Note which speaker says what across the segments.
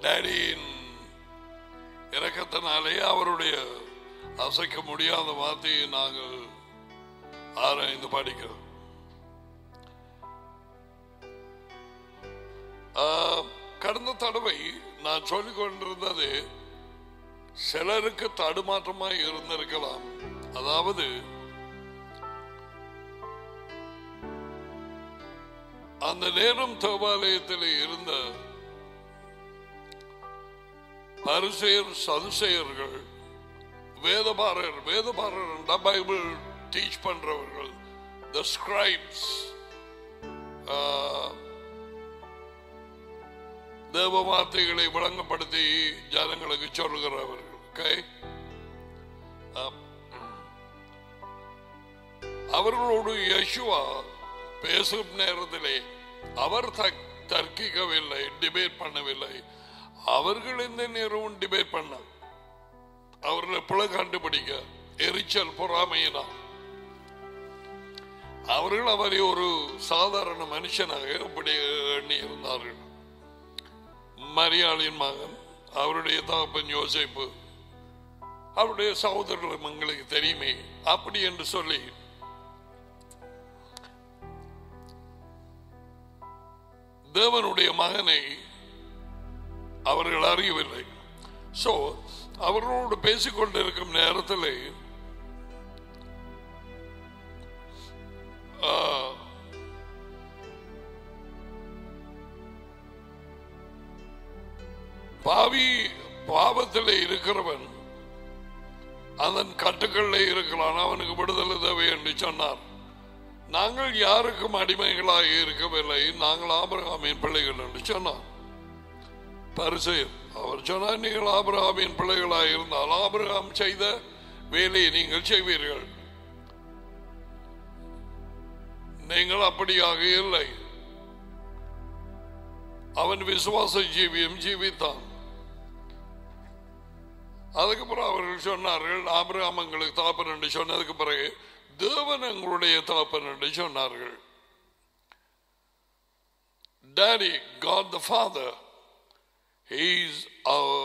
Speaker 1: டேடியின் இறக்கத்தினாலே அவருடைய அசைக்க முடியாத வார்த்தையை நாங்கள் ஆராய்ந்து படிக்கிறோம் ஆ, கடந்த தடவை நான் சொல்லிக் கொண்டிருந்தது சிலருக்கு தடுமாற்றமாய் இருந்திருக்கலாம் அதாவது அந்த நேரம் தேவாலயத்தில் இருந்த பரிசெயர் சதுசெயர்கள் வேதபாரர் வேதபாரர் பைபிள் டீச் பண்றவர்கள் த ஸ்கிரைப்ஸ் தேவ வார்த்தைகளை விளங்கப்படுத்தி ஜனங்களுக்கு சொல்லுகிறவர்கள் okay? ஆம். அவர்களோடு யசுவா பேசும் நேரத்திலே அவர் தக்- தர்க்கிக்கவில்லை டிபேட் பண்ணவில்லை அவர்கள் இந்த நேரமும் டிபேட் பண்ண அவர்களை பிழை கண்டுபிடிக்க எரிச்சல் பொறாமையினால் அவர்கள் அவரை ஒரு சாதாரண மனுஷனாக அப்படி எண்ணி இருந்தார்கள் மரியாளின் மகன் அவருடைய தகப்பன் யோசிப்பு அவருடைய சகோதரர்களும் எங்களுக்கு தெரியுமே அப்படி என்று சொல்லி தேவனுடைய மகனை அவர்கள் அறியவில்லை சோ அவர்களோடு பேசிக்கொண்டிருக்கும் நேரத்தில் ஆ, பாவி பாவத்தில் இருக்கிறவன் அதன் கட்டுக்கள்ல இருக்கிறான் அவனுக்கு விடுதலை தேவை என்று சொன்னார் நாங்கள் யாருக்கும் அடிமைகளாக இருக்கவில்லை நாங்கள் ஆபிரகாமின் பிள்ளைகள் என்று சொன்னார் பரிசெயர் அவர் சொன்னார் நீங்கள் ஆபிரகாமின் பிள்ளைகளாக இருந்தால் ஆபிரகாம் செய்த வேலையை நீங்கள் செய்வீர்கள் நீங்கள் அப்படியாக இல்லை அவன் விசுவாச ஜீவியம் ஜீவித்தான் அதுக்கப்புறம் அவர்கள் சொன்னார்கள் ஆபிரகாம் எங்களுக்கு தாப்பன் என்று சொன்னதுக்கு பிறகு தேவன் எங்களுடைய தாப்பன் என்று சொன்னார்கள் Daddy, God the Father, He's our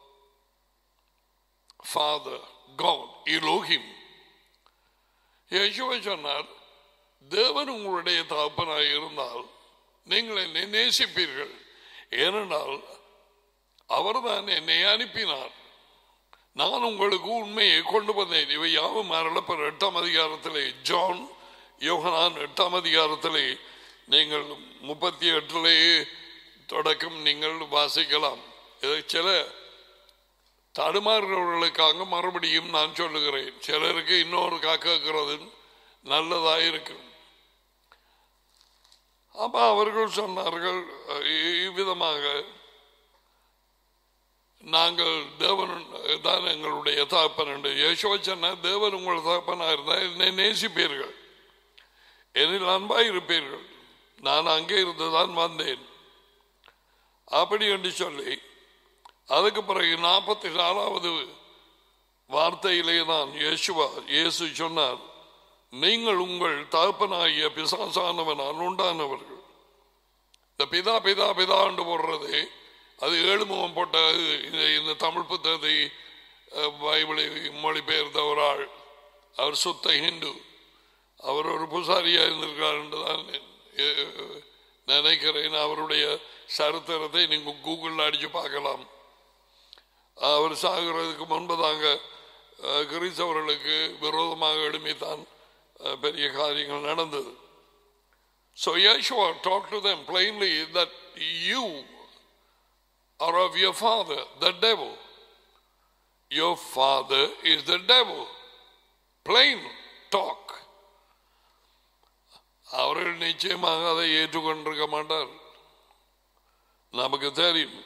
Speaker 1: Father, God, Elohim. யேசுவை சொன்னார் தேவன் உங்களுடைய தகப்பனாய் இருந்தால் நீங்கள் என்னை நேசிப்பீர்கள் ஏனென்றால் அவர்தான் என்னை அனுப்பினார் நான் உங்களுக்கு உண்மையை கொண்டு வந்தேன் இவை யாவும் அருளப்பர் எட்டாம் அதிகாரத்திலே ஜான் யோகனான் எட்டாம் அதிகாரத்திலே நீங்கள் முப்பத்தி எட்டிலே தொடக்கம் நீங்கள் வாசிக்கலாம் இதை சில தடுமாறுகிறவர்களுக்காக மறுபடியும் நான் சொல்லுகிறேன் சிலருக்கு இன்னொரு கேட்கிறது நல்லதாக இருக்கும் அப்ப அவர்கள் சொன்னார்கள் அஹ், இவ்விதமாக நாங்கள் தேவன் தான் எங்களுடைய தகப்பன் என்று யேசுவ சொன்ன தேவன் உங்கள் தகப்பனா இருந்தால் என்னை நேசிப்பீர்கள் என்னில் அன்பாய் இருப்பீர்கள் நான் அங்கே இருந்துதான் வந்தேன் அப்படி என்று சொல்லி அதுக்கு பிறகு நாற்பத்தி நாலாவது வார்த்தையிலே தான் இயேசுவா இயேசு சொன்னார் நீங்கள் உங்கள் தகப்பனாகிய பிசாசானவனால் உண்டானவர்கள் இந்த பிதா பிதா பிதா என்று போடுறது அது ஏழு முகம் போட்ட இந்த இந்த தமிழ் புத்தகத்தை அஹ், பைபிளை மொழிபெயர்த்த ஒரு ஆள் அவர் சுத்த ஹிந்து அவர் ஒரு பூசாரியா இருந்திருக்கார் என்று தான் அஹ், நினைக்கிறேன் அவருடைய சரித்திரத்தை நீங்க கூகுளில் அடிச்சு பார்க்கலாம் அவர் சாகிறதுக்கு முன்பதாக அஹ், கிறிஸ்தவர்களுக்கு விரோதமாக எழுமித்தான் அஹ், பெரிய காரியங்கள் நடந்தது So Yeshua talked to them plainly that you are of your father, the devil. Your father is the devil. Plain talk. அவர்கள் நிச்சயமாக அதை ஏற்றுக்கொண்டிருக்க மாட்டார் நமக்கு தெரியும்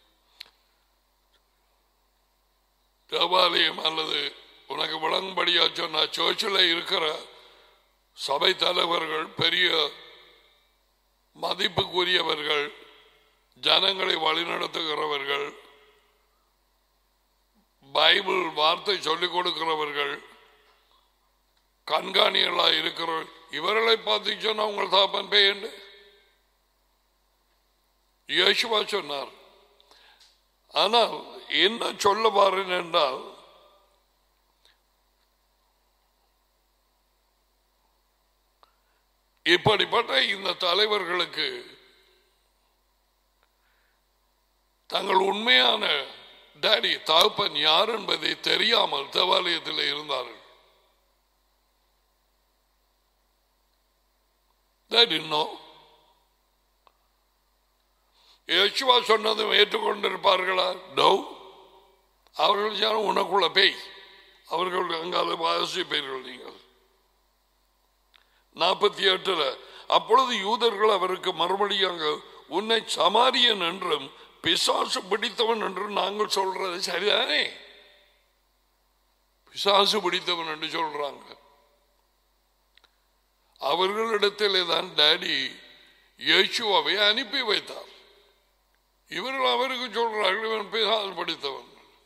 Speaker 1: தேவாலயம் அல்லது உனக்கு விளங்கும்படியா சொன்ன சர்ச்சில் இருக்கிற சபை தலைவர்கள் பெரிய மதிப்புக்குரியவர்கள் ஜனங்களை வழிநடத்துகிறவர்கள் பைபிள் வார்த்தை சொல்லிக் கொடுக்கிறவர்கள் கண்காணிகளாக இருக்கிற இவர்களை பார்த்து சொன்னா உங்கள் தாப்பன் பேயண்டு இயேசுவா சொன்னார் ஆனால் என்ன சொல்ல வாரேன் என்றால் இப்படிப்பட்ட இந்த தலைவர்களுக்கு தங்கள் உண்மையான டாடி தகப்பன் யார் என்பதை தெரியாமல் தேவாலயத்தில் இருந்தார்கள் They didn't know. யேசுவா சொன்னதும் ஏற்றுக்கொண்டிருப்பார்களா நோ அவர்கள் யாரும் உனக்குள்ள பேய் அவர்கள் அங்கால வாசிப்பீர்கள் நீங்கள் நாற்பத்தி எட்டுல அப்பொழுது யூதர்கள் அவருக்கு மறுபடியும் உன்னை சமாரியன் என்றும் பிசாசு பிடித்தவன் என்றும் நாங்கள் சொல்றது சரிதானே பிசாசு பிடித்தவன் என்று சொல்றாங்க அவர்களிடத்திலே தான் டாடி இயேசுவை அனுப்பி வைத்தார் இவர்கள் அவருக்கு சொல்றார்கள் இவன் பிசாசு படித்தவன்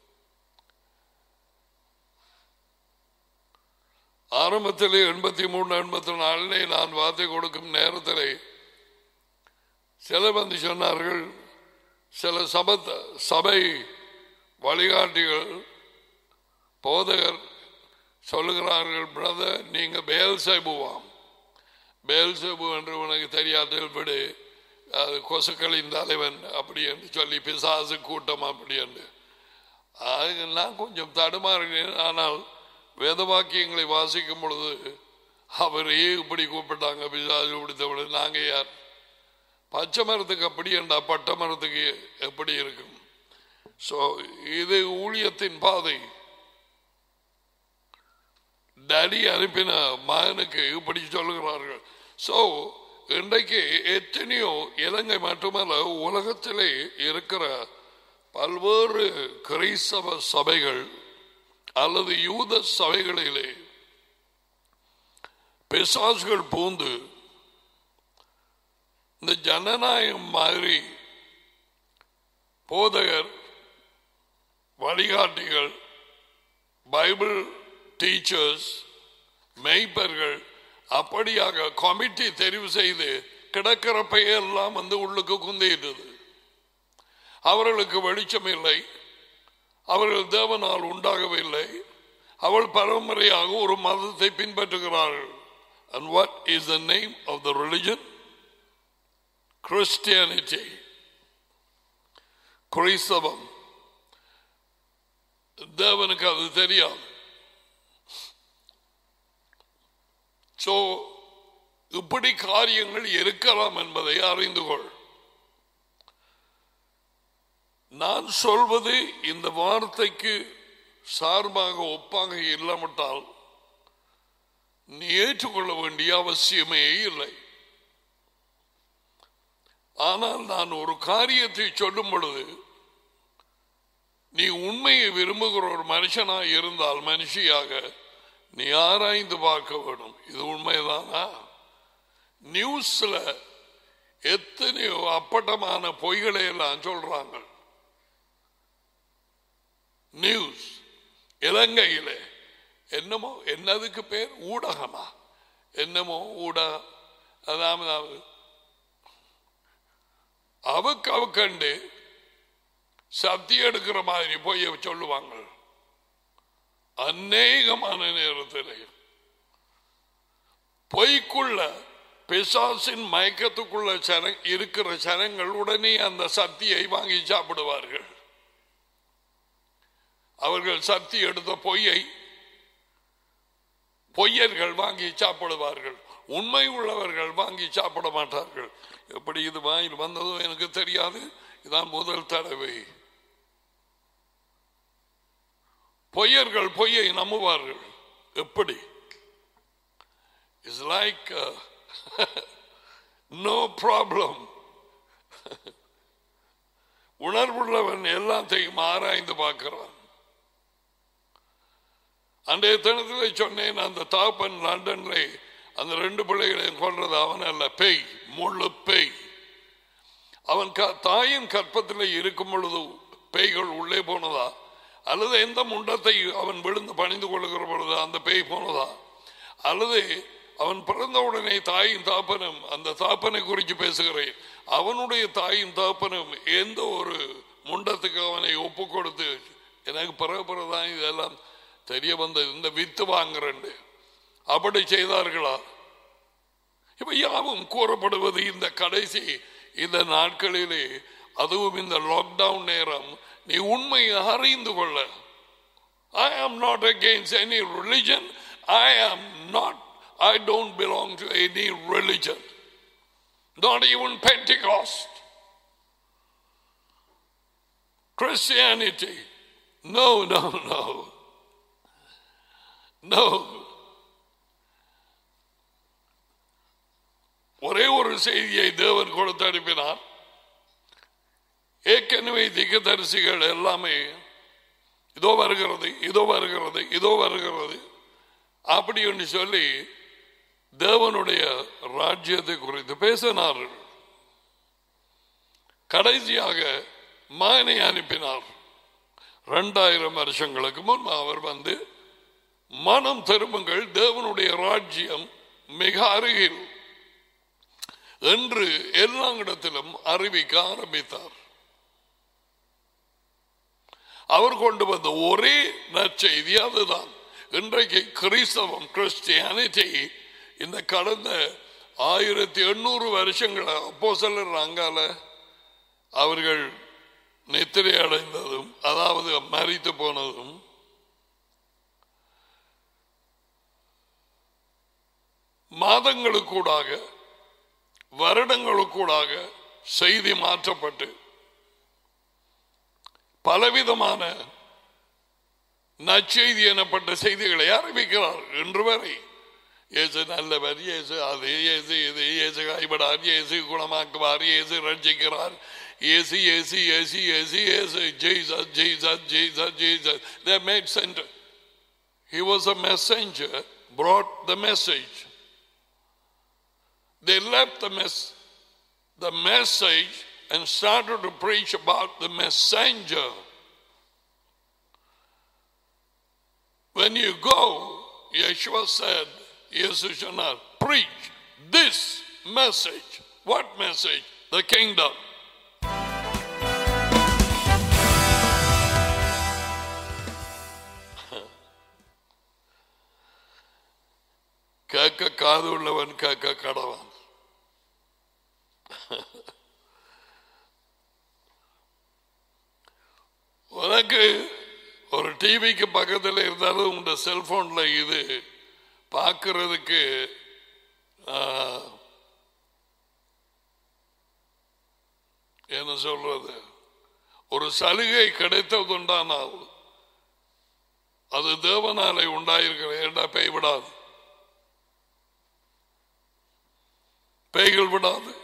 Speaker 1: ஆரம்பத்திலே எண்பத்தி மூணு எண்பத்தி நாலிலே நான் வார்த்தை கொடுக்கும் நேரத்திலே சில வந்து சொன்னார்கள் சில சப சபை வழிகாட்டிகள் போதகர் சொல்லுகிறார்கள் பிரதர் நீங்க பேல் சேபுவாம் பேல் சேபு என்று உனக்கு தெரியாதல் விடு அது கொசுக்களின் தலைவன் அப்படி என்று சொல்லி பிசாசு கூட்டம் அப்படி என்று அது நான் கொஞ்சம் தடுமாறினேன் ஆனால் வேத வாக்கியங்களை வாசிக்கும் பொழுது அவரையே இப்படி கூப்பிட்டாங்க பிசாசு பிடித்தவன் நாங்க யார் பச்சை மரத்துக்கு அப்படி என்றா பட்ட மரத்துக்கு எப்படி இருக்கும் ஸோ இது ஊழியத்தின் பாதை டடி அனுப்பின மகனுக்கு இப்படி சொல்லுகிறார்கள் ஸோ இன்றைக்கு எத்தனையோ இலங்கை மட்டுமல்ல உலகத்திலே இருக்கிற பல்வேறு கிரைஸ்தவ சபைகள் அல்லது யூத சபைகளிலே பிசாசுகள் பூந்து இந்த ஜனநாயகம் மாதிரி போதகர் வழிகாட்டிகள் பைபிள் டீச்சர்ஸ் மெய்ப்பர்கள் அப்படியாக கமிட்டி தெரிவு செய்து கிடக்கிற பெயரெல்லாம் வந்து உள்ளுக்கு குந்திட்டது அவர்களுக்கு வெளிச்சம் இல்லை அவர்கள் தேவனால் உண்டாகவில்லை அவள் பரம்பரையாக ஒரு மதத்தை பின்பற்றுகிறார்கள் And what is the name of the religion? Christianity. கிறிஸ்தவம் தேவனுக்கு அது தெரியாது சோ இப்படி காரியங்கள் இருக்கலாம் என்பதை அறிந்து கொள் நான் சொல்வது இந்த வார்த்தைக்கு சார்பாக ஒப்பாக இல்லாமட்டால் நீ ஏற்றுக்கொள்ள வேண்டிய அவசியமே இல்லை ஆனால் நான் ஒரு காரியத்தை சொல்லும் பொழுது நீ உண்மையை விரும்புகிற ஒரு மனுஷனாக இருந்தால் மனுஷியாக நீ ஆராய்ந்து பார்க்க வேணும் இது உண்மைதானா நியூஸ்ல எத்தனையோ அப்பட்டமான பொய்களை எல்லாம் சொல்றாங்க நியூஸ் இலங்கையில என்னமோ என்னதுக்கு பேர் ஊடகமா என்னமோ ஊடகம் அதாவது அவுக்கு அவுக்கண்டு சக்தி எடுக்கிற மாதிரி போய் சொல்லுவாங்க அநேகமான நேரத்தில் பொய்க்குள்ள பிசாசின் மயக்கத்துக்குள்ள சன இருக்கிற சனங்கள் உடனே அந்த சக்தியை வாங்கி சாப்பிடுவார்கள் அவர்கள் சக்தி எடுத்த பொய்யை பொய்யர்கள் வாங்கி சாப்பிடுவார்கள் உண்மை உள்ளவர்கள் வாங்கி சாப்பிட மாட்டார்கள் எப்படி இது வாயில் வந்ததோ எனக்கு தெரியாது இதான் முதல் தடவை பொய்யர்கள் பொய்யை நம்புவார்கள் எப்படி இஸ் லைக் நோ ப்ராப்ளம் உணர்வுள்ளவன் எல்லாத்தையும் ஆராய்ந்து பார்க்கிறான் அன்றைய தினத்தில் சொன்னேன் அந்த தாப்பன் லண்டன்ல அந்த ரெண்டு பிள்ளைகளையும் கொன்றது அவன் அல்ல பேய் முள்ளு பேய் அவன் க- தாயின் கற்பத்தில் இருக்கும் பொழுது பேய்கள் உள்ளே போனதா அல்லது எந்த முண்டத்தை அவன் விழுந்து பணிந்து கொள்ளுகிற பொழுது அந்த பேய் போனதா அல்லது அவன் பிறந்த உடனே தாயின் தாப்பனும் அந்த தாப்பனை குறித்து பேசுகிறேன் அவனுடைய தாயின் தாப்பனும் எந்த ஒரு முண்டத்தை யுத்தத்துக்கு அவனை ஒப்பு கொடுத்து எனக்கு பிறகு பிறகுதான் இதெல்லாம் தெரிய வந்தது இந்த வித்து வாங்குறேன் அப்படி செய்தார்களா இப்ப யாவும் கூறப்படுவது இந்த கடைசி இந்த நாட்களிலே அதுவும் இந்த லாக்டவுன் நேரம் நீ உண்மையை அறிந்து கொள்ள I am not against any religion. I am not, I don't belong to any religion. Not even Pentecost. Christianity. No, no, no. No. ஒரே ஒரு செய்தியை தேவன் கொடுத்து அனுப்பினார் ஏற்கனவே திகதரிசிகள் எல்லாமே இதோ வருகிறது இதோ வருகிறது இதோ வருகிறது அப்படி என்று சொல்லி தேவனுடைய ராஜ்யத்தை குறித்து பேசினார்கள் கடைசியாக மகனை அனுப்பினார் இரண்டாயிரம் வருஷங்களுக்கு முன் அவர் வந்து மனம் திரும்புங்கள் தேவனுடைய ராஜ்யம் மிக அருகில் என்று எல்லா இடத்திலும் அறிவிக்க ஆரம்பித்தார் அவர் கொண்டு வந்த ஒரே நற்செய்தி அதுதான் இன்றைக்கு கிறிஸ்தவம் கிறிஸ்டியானிட்டி இந்த கடந்த ஆயிரத்தி எண்ணூறு வருஷங்கள அப்போ சிலர் அங்கால அவர்கள் நித்திரை அடைந்ததும் அதாவது மறித்து போனதும் மாதங்களுக்கூடாக வருடங்களுக்கூடாக செய்தி மாற்றப்பட்டு பலவிதமான நற்செய்தி எனப்பட்ட செய்திகளை அறிவிக்கிறார் இன்று வரை இயேசு நல்லவர் இயேசு அது இயேசு இது இயேசு கைவிடார் இயேசு குணமாக்குவார் இயேசு ரட்சிக்கிறார் இயேசு இயேசு இயேசு இயேசு இயேசு Jesus Jesus Jesus Jesus they made center he was a messenger brought the message they left the mess the message and started to preach about the messenger when you go yeshua said jesus shall not preach this message what message the kingdom கேட்க காது உள்ளவன் கேட்க கடவன் உனக்கு ஒரு டிவிக்கு பக்கத்தில் இருந்தாலும் உங்க செல்போன்ல இது பார்க்கறதுக்கு ஆ, என்ன சொல்றது ஒரு சலுகை கிடைத்ததுண்டானால் அது தேவனாலே உண்டாயிருக்கிற ஏண்டா பேய் விடாது பேய்கள் விடாது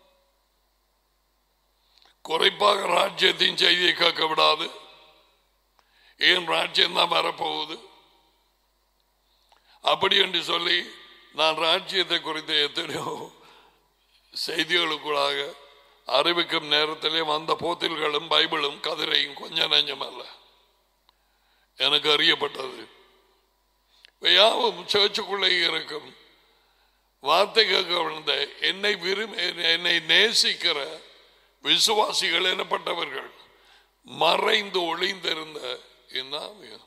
Speaker 1: குறைப்பாக ராஜ்யத்தின் செய்தியை கேட்க விடாது ஏன் ராஜ்யம் தான் வரப்போகுது அப்படி என்று சொல்லி நான் ராஜ்யத்தை குறித்த எத்தனையோ செய்திகளுக்குள்ளாக அறிவிக்கும் நேரத்திலே வந்த போத்தில்களும் பைபிளும் கதிரையும் கொஞ்சம் நஞ்சமல்ல எனக்கு அறியப்பட்டது யாவும் சர்ச்சுக்குள்ளே இருக்கும் வார்த்தை கேட்க விழுந்த என்னை விரும்பி என்னை நேசிக்கிற விசுவாசிகள் எனப்பட்டவர்கள் மறைந்து ஒளிந்திருந்த இந்த ஆவியம்.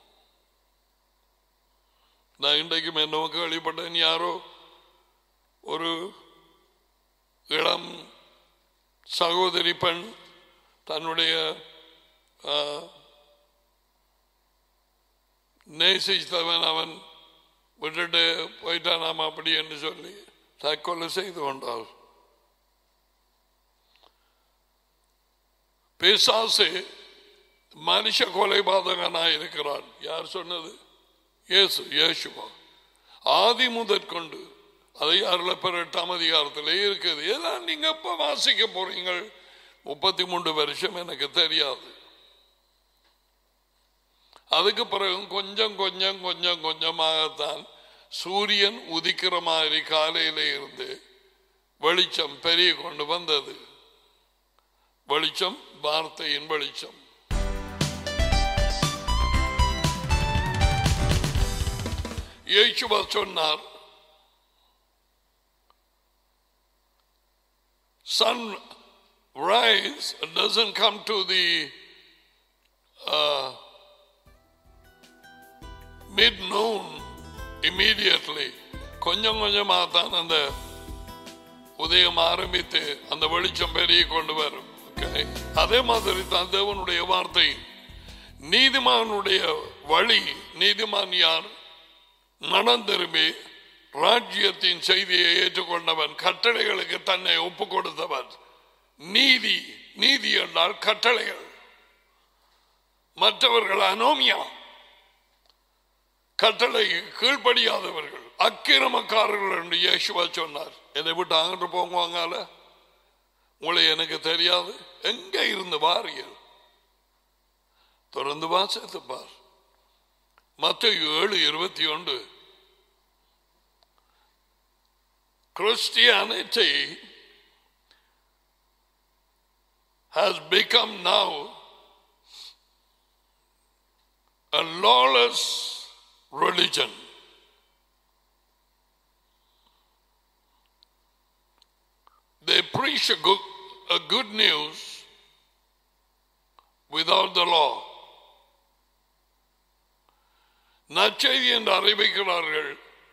Speaker 1: நான் இன்றைக்கும் என்ன கேள்விப்பட்டேன் யாரோ ஒரு இளம் சகோதரி பெண் தன்னுடைய ஆ, நேசித்தவன் அவன் விட்டுட்டு போயிட்டானாம் அப்படி என்று சொல்லி தற்கொலை செய்து கொண்டாள் பிசாசு மனுஷ கொலைபாதகனாய் இருக்கிறான் யார் சொன்னது இயேசு இயேசுவா ஆதி முதற்கொண்டு அதை அருளப்பெற எட்டாம் அதிகாரத்தில் இருக்குது இதெல்லாம் நீங்க எப்ப வாசிக்க போறீங்க முப்பத்தி மூன்று வருஷம் எனக்கு தெரியாது அதுக்கு பிறகு கொஞ்சம் கொஞ்சம் கொஞ்சம் கொஞ்சமாகத்தான் சூரியன் உதிக்கிற மாதிரி காலையில இருந்து வெளிச்சம் பெரிய கொண்டு வந்தது வெளிச்சம் வார்த்தையின் வெளிச்சம் இயேசுவா சொன்னார் sun rise doesn't come to the mid noon immediately கொஞ்சம் கொஞ்சமாக தான் அந்த உதயம் ஆரம்பித்து அந்த வெளிச்சம் பெருகி கொண்டு வரும் Okay? அதே மாதிரி தான் தேவனுடைய வார்த்தை நீதிமானுடைய வழி நீதிமான் யார் மனம் திரும்பி ராஜ்யத்தின் செய்தியை ஏற்றுக்கொண்டவன் கட்டளைகளுக்கு தன்னை ஒப்பு கொடுத்தவன் நீதி நீதி என்றால் கட்டளைகள் மற்றவர்கள் அனோமியா கட்டளை கீழ்ப்படியாதவர்கள் அக்கிரமக்காரர்கள் என்று இயேசுவா சொன்னார் என்னை விட்டு அங்கிட்டு போங்குவாங்கால உங்களை எனக்கு தெரியாது எங்க இருந்து வாரியல் தொடர்ந்து வாசத்து பார் மத்த ஏழு இருபத்தி ஒன்று Christianity has become now a lawless religion. They preach a good, a good news without the law. நற்செய்தி என்று அறிவிக்கிறார்கள்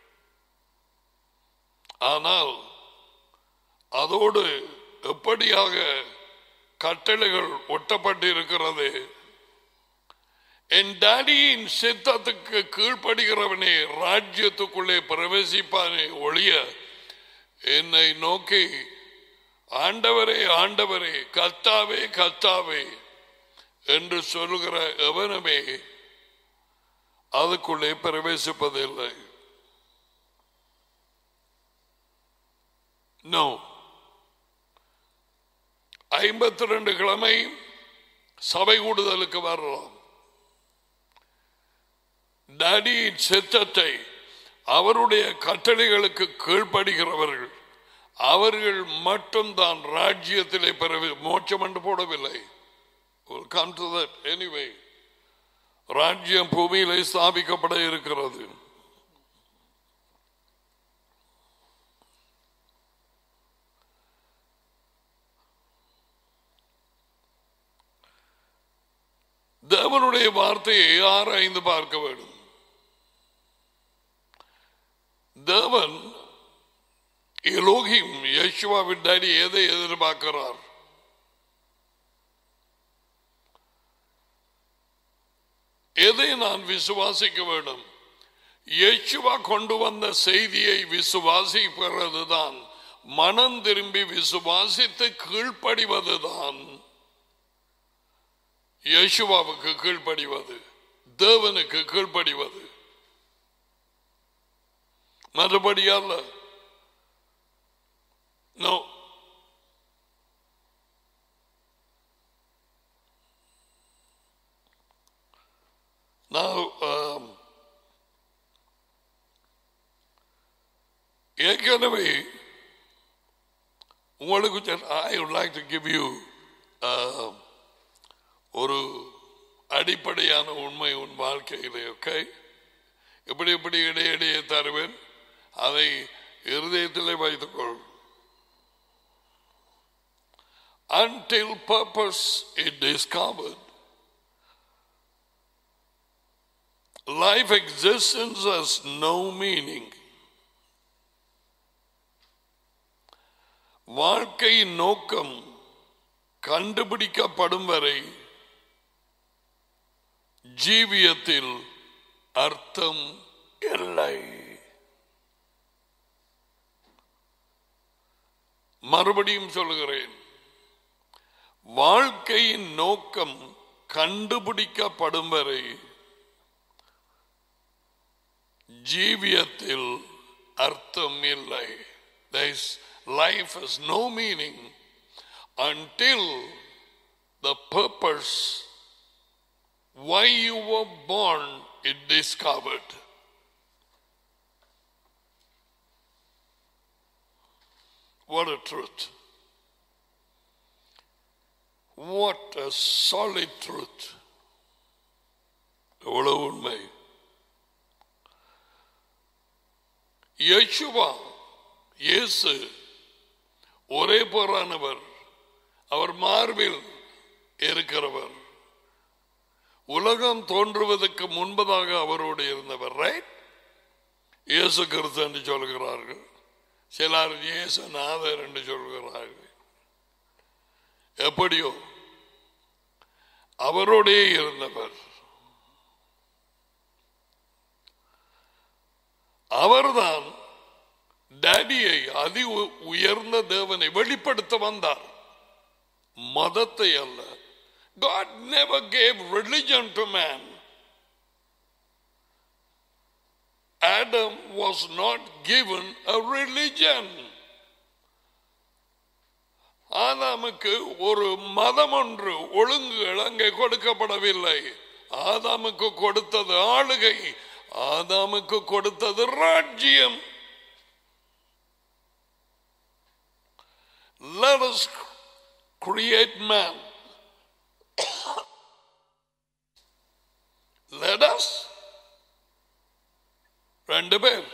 Speaker 1: ஆனால் அதோடு எப்படியாக கட்டளைகள் ஒட்டப்பட்டிருக்கிறது என் டாடியின் சித்தத்துக்கு கீழ்ப்படுகிறவனே ராஜ்யத்துக்குள்ளே பிரவேசிப்பானே ஒழிய என்னை நோக்கி ஆண்டவரே ஆண்டவரே கத்தாவே கத்தாவே என்று சொல்லுகிற எவனுமே அதுக்குள்ளே பிரவேசிப்பதில்லை நோ ஐம்பத்தி ரெண்டு கிழமை சபை கூடுதலுக்கு வரலாம் டாடியின் சித்தத்தை அவருடைய கட்டளைகளுக்கு கீழ்ப்படுகிறவர்கள் அவர்கள் மட்டும்தான் ராஜ்யத்திலே பெறவி மோட்சம் என்று போடவில்லை We'll come to that anyway. ராஜ்யம் பூமியிலே ஸ்தாபிக்கப்பட இருக்கிறது தேவனுடைய வார்த்தையை ஆராய்ந்து பார்க்க வேண்டும் தேவன் எலோகிம் யேசுவா விட்டாடி எதை எதிர்பார்க்கிறார் எதை நான் விசுவாசிக்க வேண்டும் யேசுவா கொண்டு வந்த செய்தியை விசுவாசிப்பதுதான் மனம் திரும்பி விசுவாசித்து கீழ்ப்படிவதுதான் யேசுவாவுக்கு கீழ்ப்படிவது தேவனுக்கு கீழ்ப்படிவது மறுபடி அல்ல நோ Now, um, ஏற்கனவே உங்களுக்கு ஐ would like to give you uh, ஒரு அடிப்படையான உண்மை உன் வாழ்க்கையிலே ஓகே எப்படி எப்படி இடையிடையே தருவேன் அதை இருதயத்திலே வைத்துக்கொள் until purpose is discovered life existence has no meaning வாழ்க்கையின் நோக்கம் கண்டுபிடிக்கப்படும் வரை ஜீவியத்தில் அர்த்தம் இல்லை மறுபடியும் சொல்லுகிறேன் வாழ்க்கையின் நோக்கம் கண்டுபிடிக்கப்படும் வரை ஜீவியத்தில் அர்த்தம் இல்லை life has no meaning until the purpose why you were born is discovered. What a truth. What a solid truth. எவ்வளவு உண்மை யேசுவா இயேசு ஒரே போரானவர் அவர் மார்பில் இருக்கிறவர் உலகம் தோன்றுவதற்கு முன்பதாக அவரோடு இருந்தவர் ரைட் இயேசு கிறிஸ்து என்று சொல்கிறார்கள் சிலர் இயேசு நாதர் என்று சொல்கிறார்கள் எப்படியோ அவரோடே இருந்தவர் அவர்தான் டேடியை அதி உ- உயர்ந்த தேவனை வெளிப்படுத்த வந்தார் மதத்தை அல்ல God never gave religion to man. Adam was not given a religion. ஆதாமுக்கு ஒரு மதம் ஒன்று ஒழுங்குகள் அங்கே கொடுக்கப்படவில்லை ஆதாமுக்கு கொடுத்தது ஆளுகை ஆதாமுக்கு கொடுத்தது ராஜ்யம் Let us create man. Let us. ரெண்டு பேர்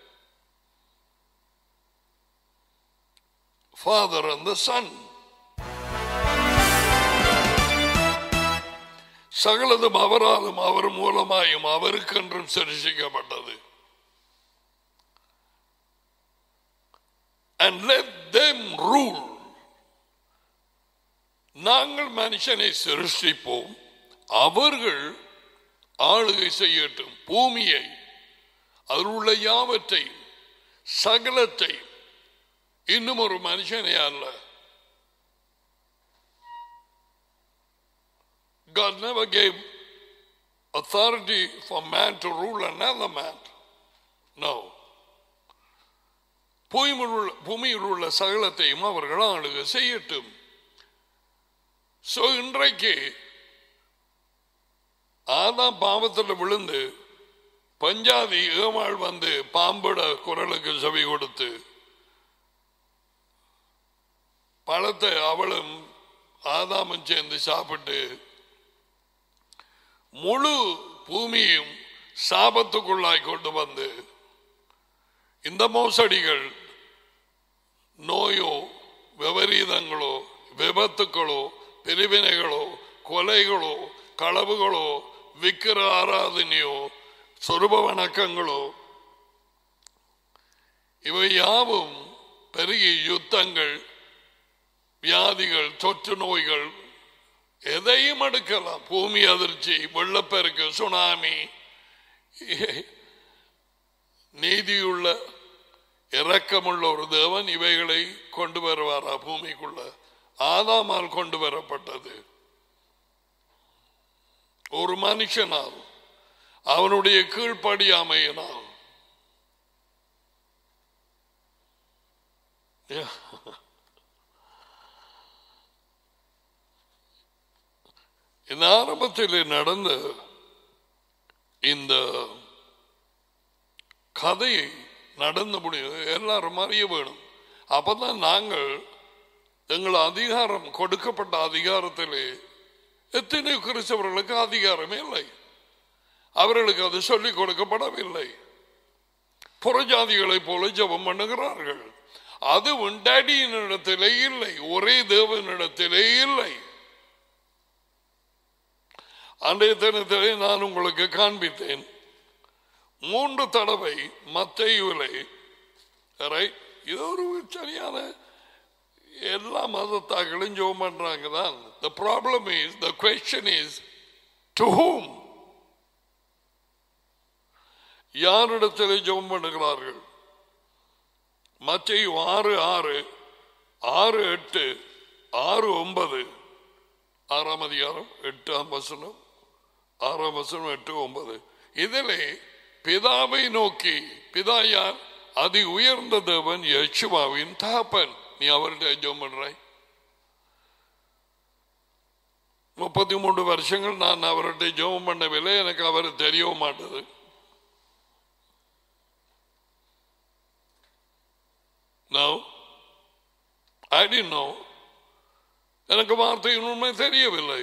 Speaker 1: Father and the Son. சகலதும் அவராலும் our மூலமாயும் அவருக்கென்றும் சிருஷிக்கப்பட்டது and let them rule நாங்கள் மனுஷனை சிருஷ்டிப்போம் அவர்கள் ஆளுகை செய்யட்டும் பூமியை அதில் உள்ள யாவற்றை சகலத்தை இன்னும் ஒரு மனுஷனே அல்ல God never gave authority for man to rule another man. No. பூமியில் உள்ள பூமியில் உள்ள சகலத்தையும் அவர்கள் ஆளுக செய்யட்டும் சோ இன்றைக்கு ஆதாம் பாவத்தில் விழுந்து பஞ்சாதி ஏமாள் வந்து பாம்பட குரலுக்கு செவி கொடுத்து பழத்தை அவளும் ஆதாமும் சேர்ந்து சாப்பிட்டு முழு பூமியும் சாபத்துக்குள்ளாய் கொண்டு வந்து இந்த மோசடிகள் நோயோ விபரீதங்களோ விபத்துக்களோ பிரிவினைகளோ கொலைகளோ களவுகளோ விக்கிர ஆராதனையோ சொருப வணக்கங்களோ இவை யாவும் பெருகி யுத்தங்கள் வியாதிகள் தொற்று நோய்கள் எதையும் எடுக்கலாம் பூமி அதிர்ச்சி வெள்ளப்பெருக்கு சுனாமி நீதியுள்ள இரக்கமுள்ள ஒரு தேவன் இவைகளை கொண்டு வருவாரா பூமிக்குள்ள ஆதாமால் கொண்டு வரப்பட்டது ஒரு மனுஷனால் அவனுடைய கீழ்ப்படியாமையினால் Yeah. இந்த ஆரம்பத்தில் நடந்த இந்த கதையை நடந்த முடியும் எல்லாரும் அறிய வேணும் அப்பதான் நாங்கள் எங்கள் அதிகாரம் கொடுக்கப்பட்ட அதிகாரத்திலே எத்தனை கிறிஸ்தவர்களுக்கு அதிகாரமே இல்லை அவர்களுக்கு அது சொல்லிக் கொடுக்கப்படவில்லை புறஜாதிகளைப் போல ஜெபம் பண்ணுகிறார்கள் அதுவும் டேடியினிடத்திலே இல்லை ஒரே தேவனிடத்திலே இல்லை அன்றைய தினத்திலே நான் உங்களுக்கு காண்பித்தேன் மூன்று தடவை மத்தையுலை ரைட் இது ஒரு சரியான எல்லா மதத்தாக்களும் ஜோம் பண்றாங்க தான் the problem is the question is to whom யாரிடத்தில் ஜெபம் பண்ணுகிறார்கள் மத்திய ஆறு ஆறு ஆறு எட்டு ஆறு ஒன்பது ஆறாம் அதிகாரம் எட்டாம் வசனம் ஆறாம் வசனம் எட்டு ஒன்பது இதிலே பிதாவை நோக்கி பிதா யார் அதி உயர்ந்த தேவன் யச்சுவாவின் தகப்பன் நீ அவர்கிட்ட ஜெபம் பண்றாய் முப்பத்தி மூன்று வருஷங்கள் நான் அவர்கிட்ட ஜெபம் பண்ணவில்லை எனக்கு அவர் தெரியவும் மாட்டது No, I didn't know. எனக்கு வார்த்தையின் உண்மை தெரியவில்லை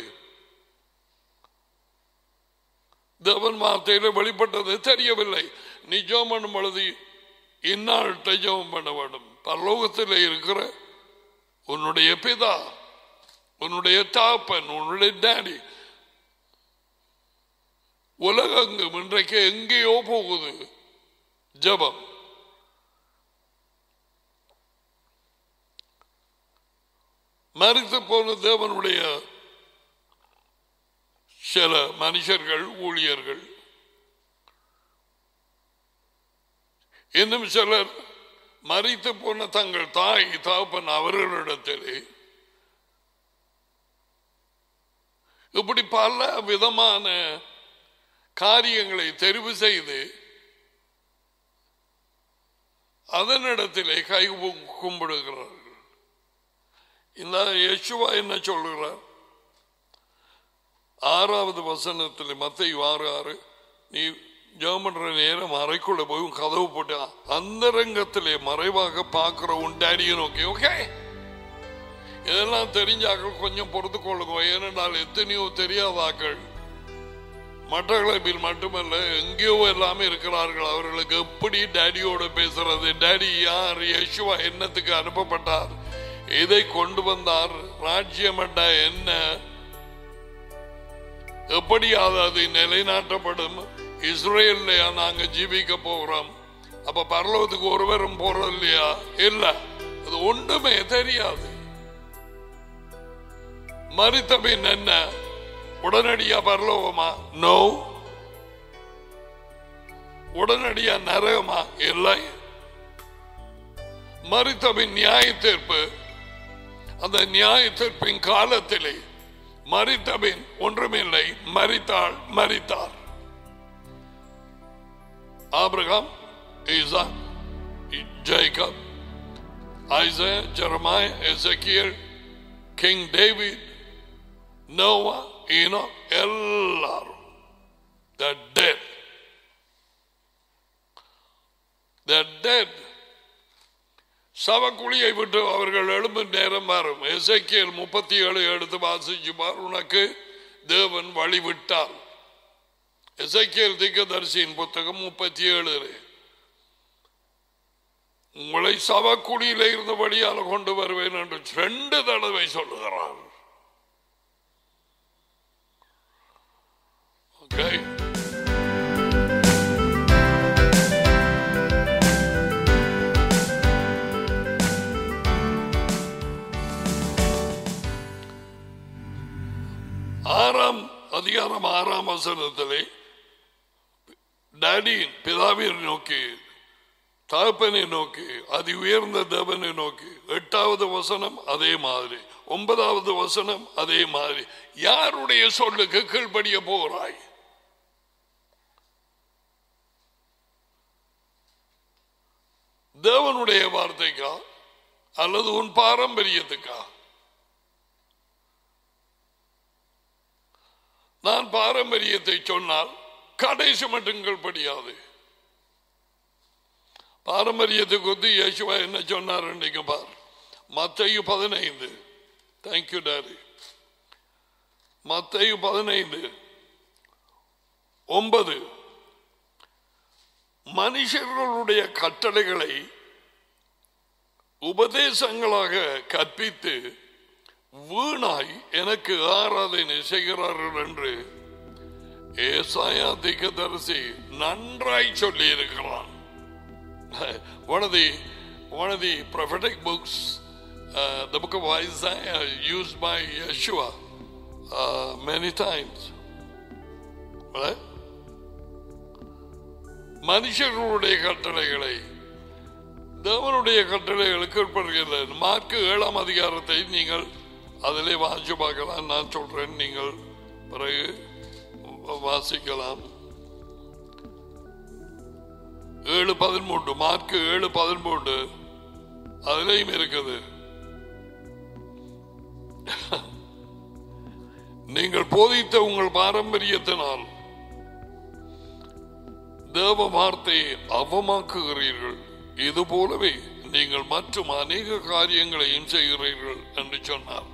Speaker 1: தேவன் வார்த்தையில வெளிப்பட்டது தெரியவில்லை நீ ஜெபம் பண்ணும் பொழுது இந்நாள்கிட்ட ஜெபம் பண்ண வேண்டும் பரலோகத்தில் இருக்கிற உன்னுடைய பிதா உன்னுடைய தாப்பன் உன்னுடைய டேடி உலகெங்கும் இன்றைக்கு எங்கேயோ போகுது ஜபம் மறித்து போன தேவனுடைய சில மனுஷர்கள் ஊழியர்கள் இன்னும் சிலர் மறித்து போன தங்கள் தாய் தாப்பன் அவர்களிடத்திலே இப்படி பல விதமான காரியங்களை தெரிவு செய்து அதனிடத்திலே கை கும்பிடுகிறார்கள் இந்த யேசுவா என்ன சொல்லுகிறார் ஆறாவது வசனத்தில் மத்திய ஆறு ஆறு நீ ஜெபன்ற நேரம் அறைக்குள்ள போய் உன் கதவு போட்டு அந்த ரங்கத்திலே மறைவாக பார்க்கிற உன் டேடியை நோக்கி ஓகே இதெல்லாம் தெரிஞ்சாக்கள் கொஞ்சம் பொறுத்து கொள்ளுங்க ஏனென்றால் எத்தனையோ தெரியாதாக்கள் மட்டக்களப்பில் மட்டுமல்ல எங்கேயோ எல்லாமே இருக்கிறார்கள் அவர்களுக்கு எப்படி டேடியோட பேசுறது டேடி யார் யேசுவா என்னத்துக்கு அனுப்பப்பட்டார் இதை கொண்டு வந்தார் ராஜ்யமட்ட என்ன எப்படியாவது அது நிலைநாட்டப்படும் இஸ்ரேல்லையா நாங்க ஜீவிக்க போகிறோம் அப்ப பரலோகத்துக்கு ஒருவரும் போறது இல்லையா இல்ல அது ஒன்றுமே தெரியாது மறித்த பின் என்ன உடனடியா பரலோகமா நோ உடனடியா நரகமா இல்லை மறித்த பின் நியாய தீர்ப்பு அந்த நியாய தீர்ப்பின் காலத்திலே மறித்த பின் ஒன்றுமில்லை மறித்தாள் மறித்தார் ஆபிரகாம் ஈசா Jacob Isaiah Jeremiah Ezekiel king David Noah ஈனோ எல்லாரும் the dead the dead சவக்குழியை விட்டு அவர்கள் எழும்பும் நேரம் வரும் எசைக்கியல் முப்பத்தி ஏழு எடுத்து வாசிச்சு பார் உனக்கு தேவன் வழிவிட்டார் எசைக்கியல் திக்கதரிசியின் புத்தகம் முப்பத்தி ஏழு உங்களை சவக்குழியில இருந்த வழியால் கொண்டு வருவேன் என்று ரெண்டு தடவை சொல்லுகிறார் Okay. ஆறாம் அதிகாரம் ஆறாம் வசனத்திலே டாடியின் பிதாவியை நோக்கி தகப்பனை நோக்கி அதி உயர்ந்த தேவனை நோக்கி எட்டாவது வசனம் அதே மாதிரி ஒன்பதாவது வசனம் அதே மாதிரி யாருடைய சொல்லுக்கு கீழ்படிய போகிறாய் தேவனுடைய வார்த்தைக்கா அல்லது உன் பாரம்பரியத்துக்கா நான் பாரம்பரியத்தை சொன்னால் கடைசி மட்டுங்கள் படியாது பாரம்பரியத்துக்கு வந்து இயேசுவா என்ன சொன்னார் நீங்க பார் மத்தையு பதினைந்து தேங்க்யூ டாரி மத்தையு பதினைந்து ஒன்பது மனுஷர்களுடைய கட்டளைகளை உபதேசங்களாக கற்பித்து வீணாய் எனக்கு ஆராதனை செய்கிறார்கள் என்று ஏசாயா திகதரிசி நன்றாய் சொல்லி இருக்கிறான் one of the one of the prophetic books uh, the book of Isaiah used by Yeshua uh, many times right? மனுஷர்களுடைய கட்டளைகளை தேவனுடைய கட்டளைகளுக்கு உட்படுகிறது மார்க்கு ஏழாம் அதிகாரத்தை நீங்கள் அதிலே வாசிச்சு பார்க்கலாம் நான் சொல்றேன் நீங்கள் பிறகு வாசிக்கலாம் ஏழு பதிமூன்று மார்க்கு ஏழு பதிமூன்று அதிலையும் இருக்குது நீங்கள் போதித்த உங்கள் பாரம்பரியத்தினால் தேவ வார்த்தையை அவமாக்குகிறீர்கள் இது போலவே நீங்கள் மற்றும் அநேக காரியங்களையும் செய்கிறீர்கள் என்று சொன்னார்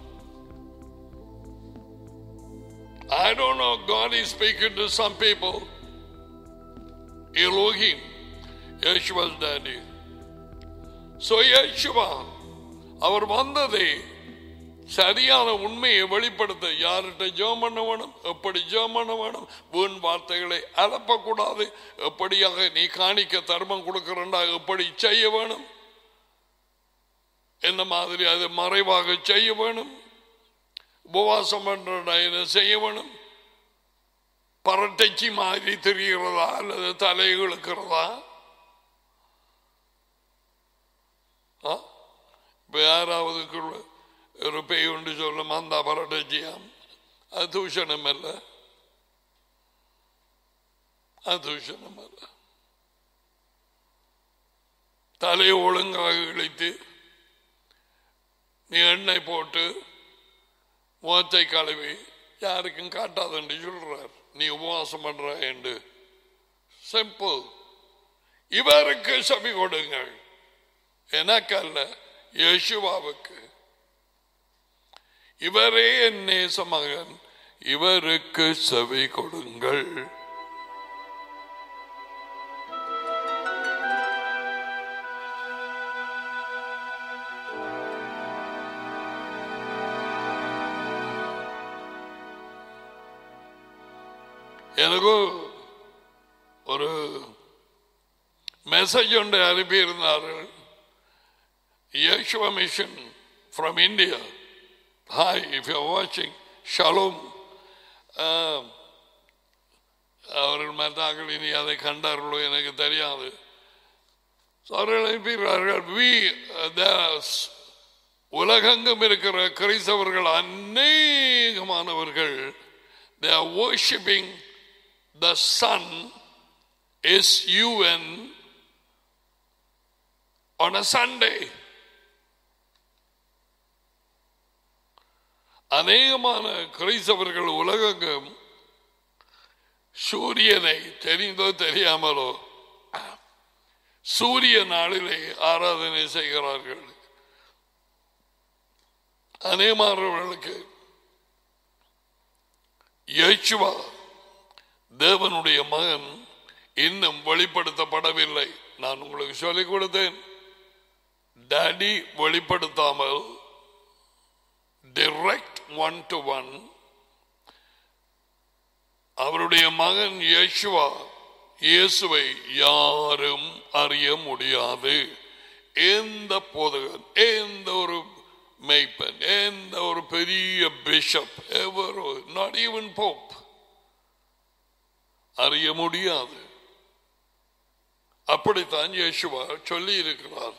Speaker 1: I don't know, God is speaking to some people. Elohim, Yeshua's daddy. So Yeshua, அவர் வந்ததை சரியான உண்மையை வெளிப்படுத்த யார்கிட்ட ஜெபம் பண்ண வேணும் எப்படி ஜெபம் பண்ண வேணும் வீண் வார்த்தைகளை அலப்பக்கூடாது எப்படியாக நீ காணிக்க தர்மம் கொடுக்கிறண்டா எப்படி செய்ய வேணும் என்ன மாதிரி அது மறைவாக செய்ய வேணும் உபவாசம் பண்றடா என்ன செய்ய வேணும் பரட்டைச்சி மாதிரி தெரிகிறதா அல்லது தலை இழுக்கிறதா ஆ? இப்ப யாராவது ஒரு பேய் உண்டு சொல்லும் அந்த பரட்டைச்சியாம் அது தூஷணம் அல்ல அது தூஷணம் அல்ல தலையை ஒழுங்காக இழைத்து நீ எண்ணெய் போட்டு முகத்தை கழுவி யாருக்கும் காட்டாதன்னு சொல்றார் நீ உபவாசம் பண்ற என்று சிம்பிள் இவருக்கு செவி கொடுங்கள் எனக்கல்ல யேசுவாவுக்கு இவரே என் நேச மகன் இவருக்கு செவி கொடுங்கள் எனக்கும் ஒரு மெசேஜ் ஒன்று அனுப்பியிருந்தார்கள் Yeshua mission from India hi if you வாட்சிங் ஷலோம் அவர்கள் மற்றார்கள் இனி அதை கண்டார்களோ எனக்கு தெரியாது So, அவர்கள் அனுப்பியிருக்கிறார்கள் வி உலகெங்கும் இருக்கிற கிறிஸ்தவர்கள் அநேகமானவர்கள் they are worshipping the sun S-U-N on a Sunday. அநேகமான கிறிஸ்தவர்கள் உலகெங்கும் சூரியனை தெரிந்தோ தெரியாமலோ சூரிய நாளிலே ஆராதனை செய்கிறார்கள் அநேகமானவர்களுக்கு இயேசுவா தேவனுடைய மகன் இன்னும் வெளிப்படுத்தப்படவில்லை நான் உங்களுக்கு சொல்லிக் கொடுத்தேன் டாடி வெளிப்படுத்தாமல் டிரெக்ட் ஒன் டு ஒன் அவருடைய மகன் இயேசுவா இயேசுவை யாரும் அறிய முடியாது எந்த போதகன் எந்த ஒரு மெய்ப்பன் எந்த ஒரு பெரிய பிஷப் எவரோ நாட் ஈவன் போப் அறிய முடியாது அப்படித்தான் இயேசுவா சொல்லி இருக்கிறார்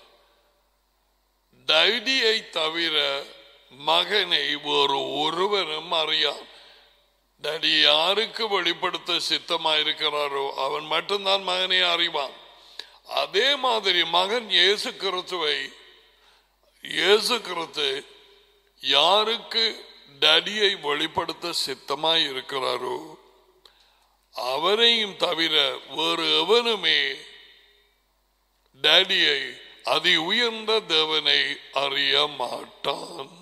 Speaker 1: டைடியை தவிர மகனை ஒரு ஒருவரும் அறியான் டடி யாருக்கு வெளிப்படுத்த சித்தமாயிருக்கிறாரோ அவன் மட்டும்தான் மகனை அறிவான் அதே மாதிரி மகன் இயேசு கிறிஸ்துவை இயேசு கிறிஸ்து யாருக்கு டடியை வெளிப்படுத்த சித்தமாய் இருக்கிறாரோ அவரையும் தவிர வேறு எவனுமே டேடியை அதி உயர்ந்த தேவனை அறிய மாட்டான்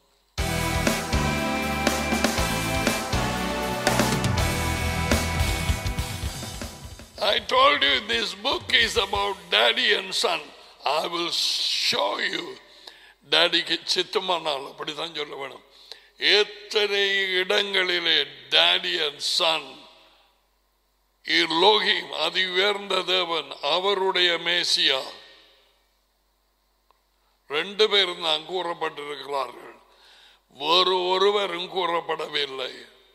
Speaker 1: I told you this book is about daddy and son. I will show you. டாடிக்கு சித்தமானால் அப்படித்தான் சொல்ல வேணும் எத்தனை இடங்களிலே டாடி அண்ட் சன் லோகிம் அதி உயர்ந்த தேவன் அவருடைய மேசியா ரெண்டு பேரும் தான் கூறப்பட்டிருக்கிறார்கள் வேறு ஒருவரும் கூறப்படவில்லை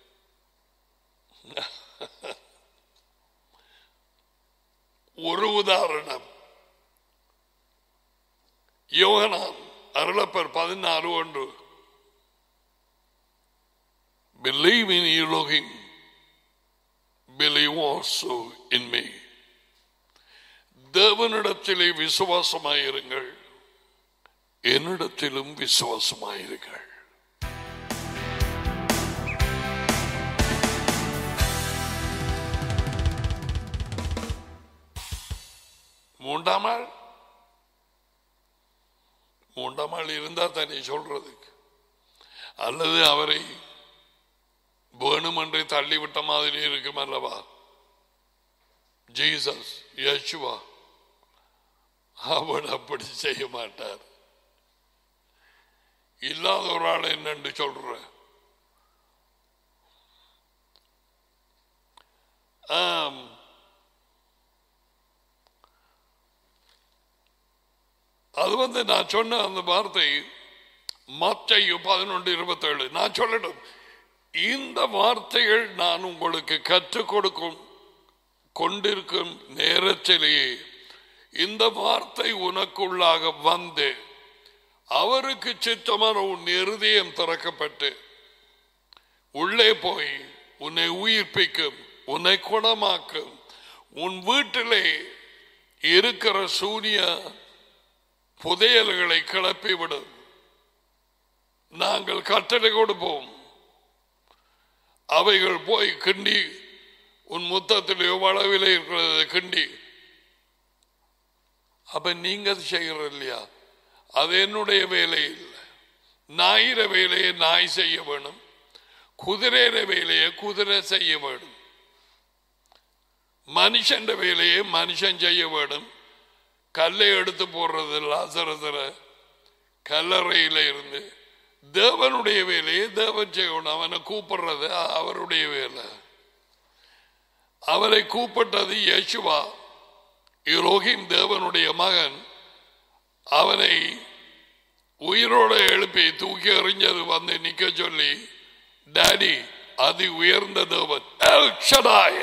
Speaker 1: ஒரு உதாரணம் யோகனான் அருளப்பர் பதினாறு ஒன்று பிலீவ் இன் யூலோகிங் believe also in me தேவனிடத்திலே விசுவாசமாயிருங்கள் என்னிடத்திலும் விசுவாசமாயிருங்கள் மூன்றாம் ஆள் மூன்றாம் ஆள் இருந்தா தானே சொல்றதுக்கு அல்லது அவரை வேணுமென்றே தள்ளிவிட்ட மாதிரி இருக்கும் அல்லவா ஜீசஸ் யேசுவா அவர் அப்படி செய்ய மாட்டார் இல்லாத ஒரு ஆள் என்னன்னு சொல்ற ஆம். அது வந்து நான் சொன்ன அந்த வார்த்தை மத்தையு பதினொன்று இருபத்தேழு நான் சொல்லட்டும் இந்த வார்த்தைகள் நான் உங்களுக்கு கற்றுக் கொடுக்கும் கொண்டிருக்கும் நேரத்திலேயே இந்த வார்த்தை உனக்குள்ளாக வந்து அவருக்கு சித்தமான உன் இருதயம் திறக்கப்பட்டு உள்ளே போய் உன்னை உயிர்ப்பிக்கும் உன்னை குணமாக்கும் உன் வீட்டிலே இருக்கிற சூனிய புதையல்களை கிளப்பிவிடும் நாங்கள் கட்டளை கொடுப்போம் அவைகள் போய் கிண்டி உன் முத்தத்திலேயோ வளவிலே இருக்கிறது கிண்டி அப்ப நீங்க அது செய்கிற இல்லையா அது என்னுடைய வேலை இல்லை நாயிர வேலையை நாய் செய்ய வேணும் குதிரையிற வேலையை குதிரை செய்ய வேணும் மனுஷன் வேலையை மனுஷன் செய்ய வேணும் கல்லை எடுத்து போடுறது லாசரத்துல கல்லறையில இருந்து தேவனுடைய வேலையை தேவன் செய்யணும் அவனை கூப்பிடுறது அவருடைய வேலை அவரை கூப்பிட்டது யேசுவா இரோகிம் தேவனுடைய மகன் அவனை உயிரோட எழுப்பி தூக்கி எறிஞ்சது வந்து நிக்க சொல்லி டாடி அதி உயர்ந்த தேவன் எல் ஷடாய்.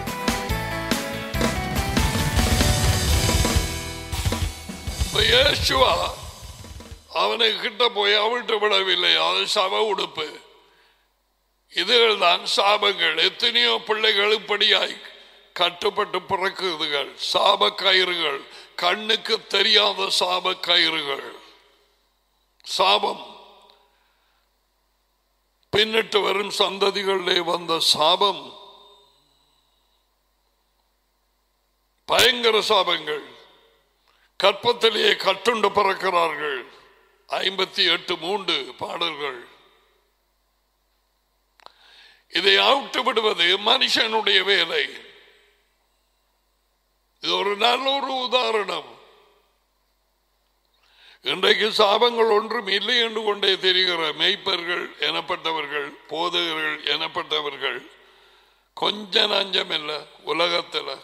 Speaker 1: இப்ப இயேசுவா அவனை கிட்ட போய் அவிழ்த்து விடவில்லை அது சவ உடுப்பு இதுகள் தான் சாபங்கள் எத்தனையோ பிள்ளைகள் இப்படியாய் கட்டுப்பட்டு பிறக்குதுகள் சாப கயிறுகள் கண்ணுக்கு தெரியாத சாப கயிறுகள் சாபம் பின்னிட்டு வரும் சந்ததிகளிலே வந்த சாபம் பயங்கர சாபங்கள் கற்பத்திலேயே கட்டுண்டு பிறக்கிறார்கள் ஐம்பத்தி எட்டு மூன்று பாடல்கள் இதை அவுட்டு விடுவது மனுஷனுடைய வேலை இது ஒரு நல்ல ஒரு உதாரணம் இன்றைக்கு சாபங்கள் ஒன்றும் இல்லை என்று கொண்டே தெரிகிற மெய்ப்பர்கள் எனப்பட்டவர்கள் போதகர்கள் எனப்பட்டவர்கள் கொஞ்ச நஞ்சம் இல்லை உலகத்தில்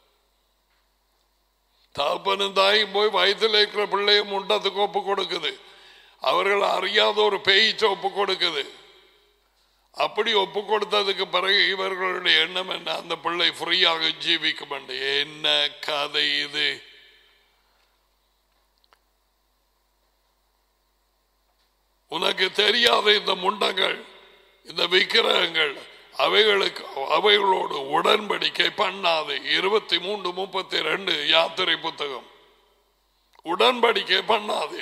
Speaker 1: தாப்பனும் தாயும் போய் வயதில் இருக்கிற பிள்ளையும் முண்டத்துக்கு ஒப்பு கொடுக்குது அவர்கள் அறியாத ஒரு பேய்ச்ச ஒப்பு கொடுக்குது அப்படி ஒப்பு கொடுத்ததுக்கு பிறகு இவர்களுடைய எண்ணம் என்ன அந்த பிள்ளை ஃப்ரீயாக ஜீவிக்கும் என்ன கதை இது உனக்கு தெரியாத இந்த முண்டங்கள் இந்த விக்கிரகங்கள் அவைகளுக்கு அவைகளோடு உடன்படிக்கை பண்ணாது இருபத்தி மூன்று முப்பத்தி ரெண்டு யாத்திரை புத்தகம் உடன்படிக்கை பண்ணாது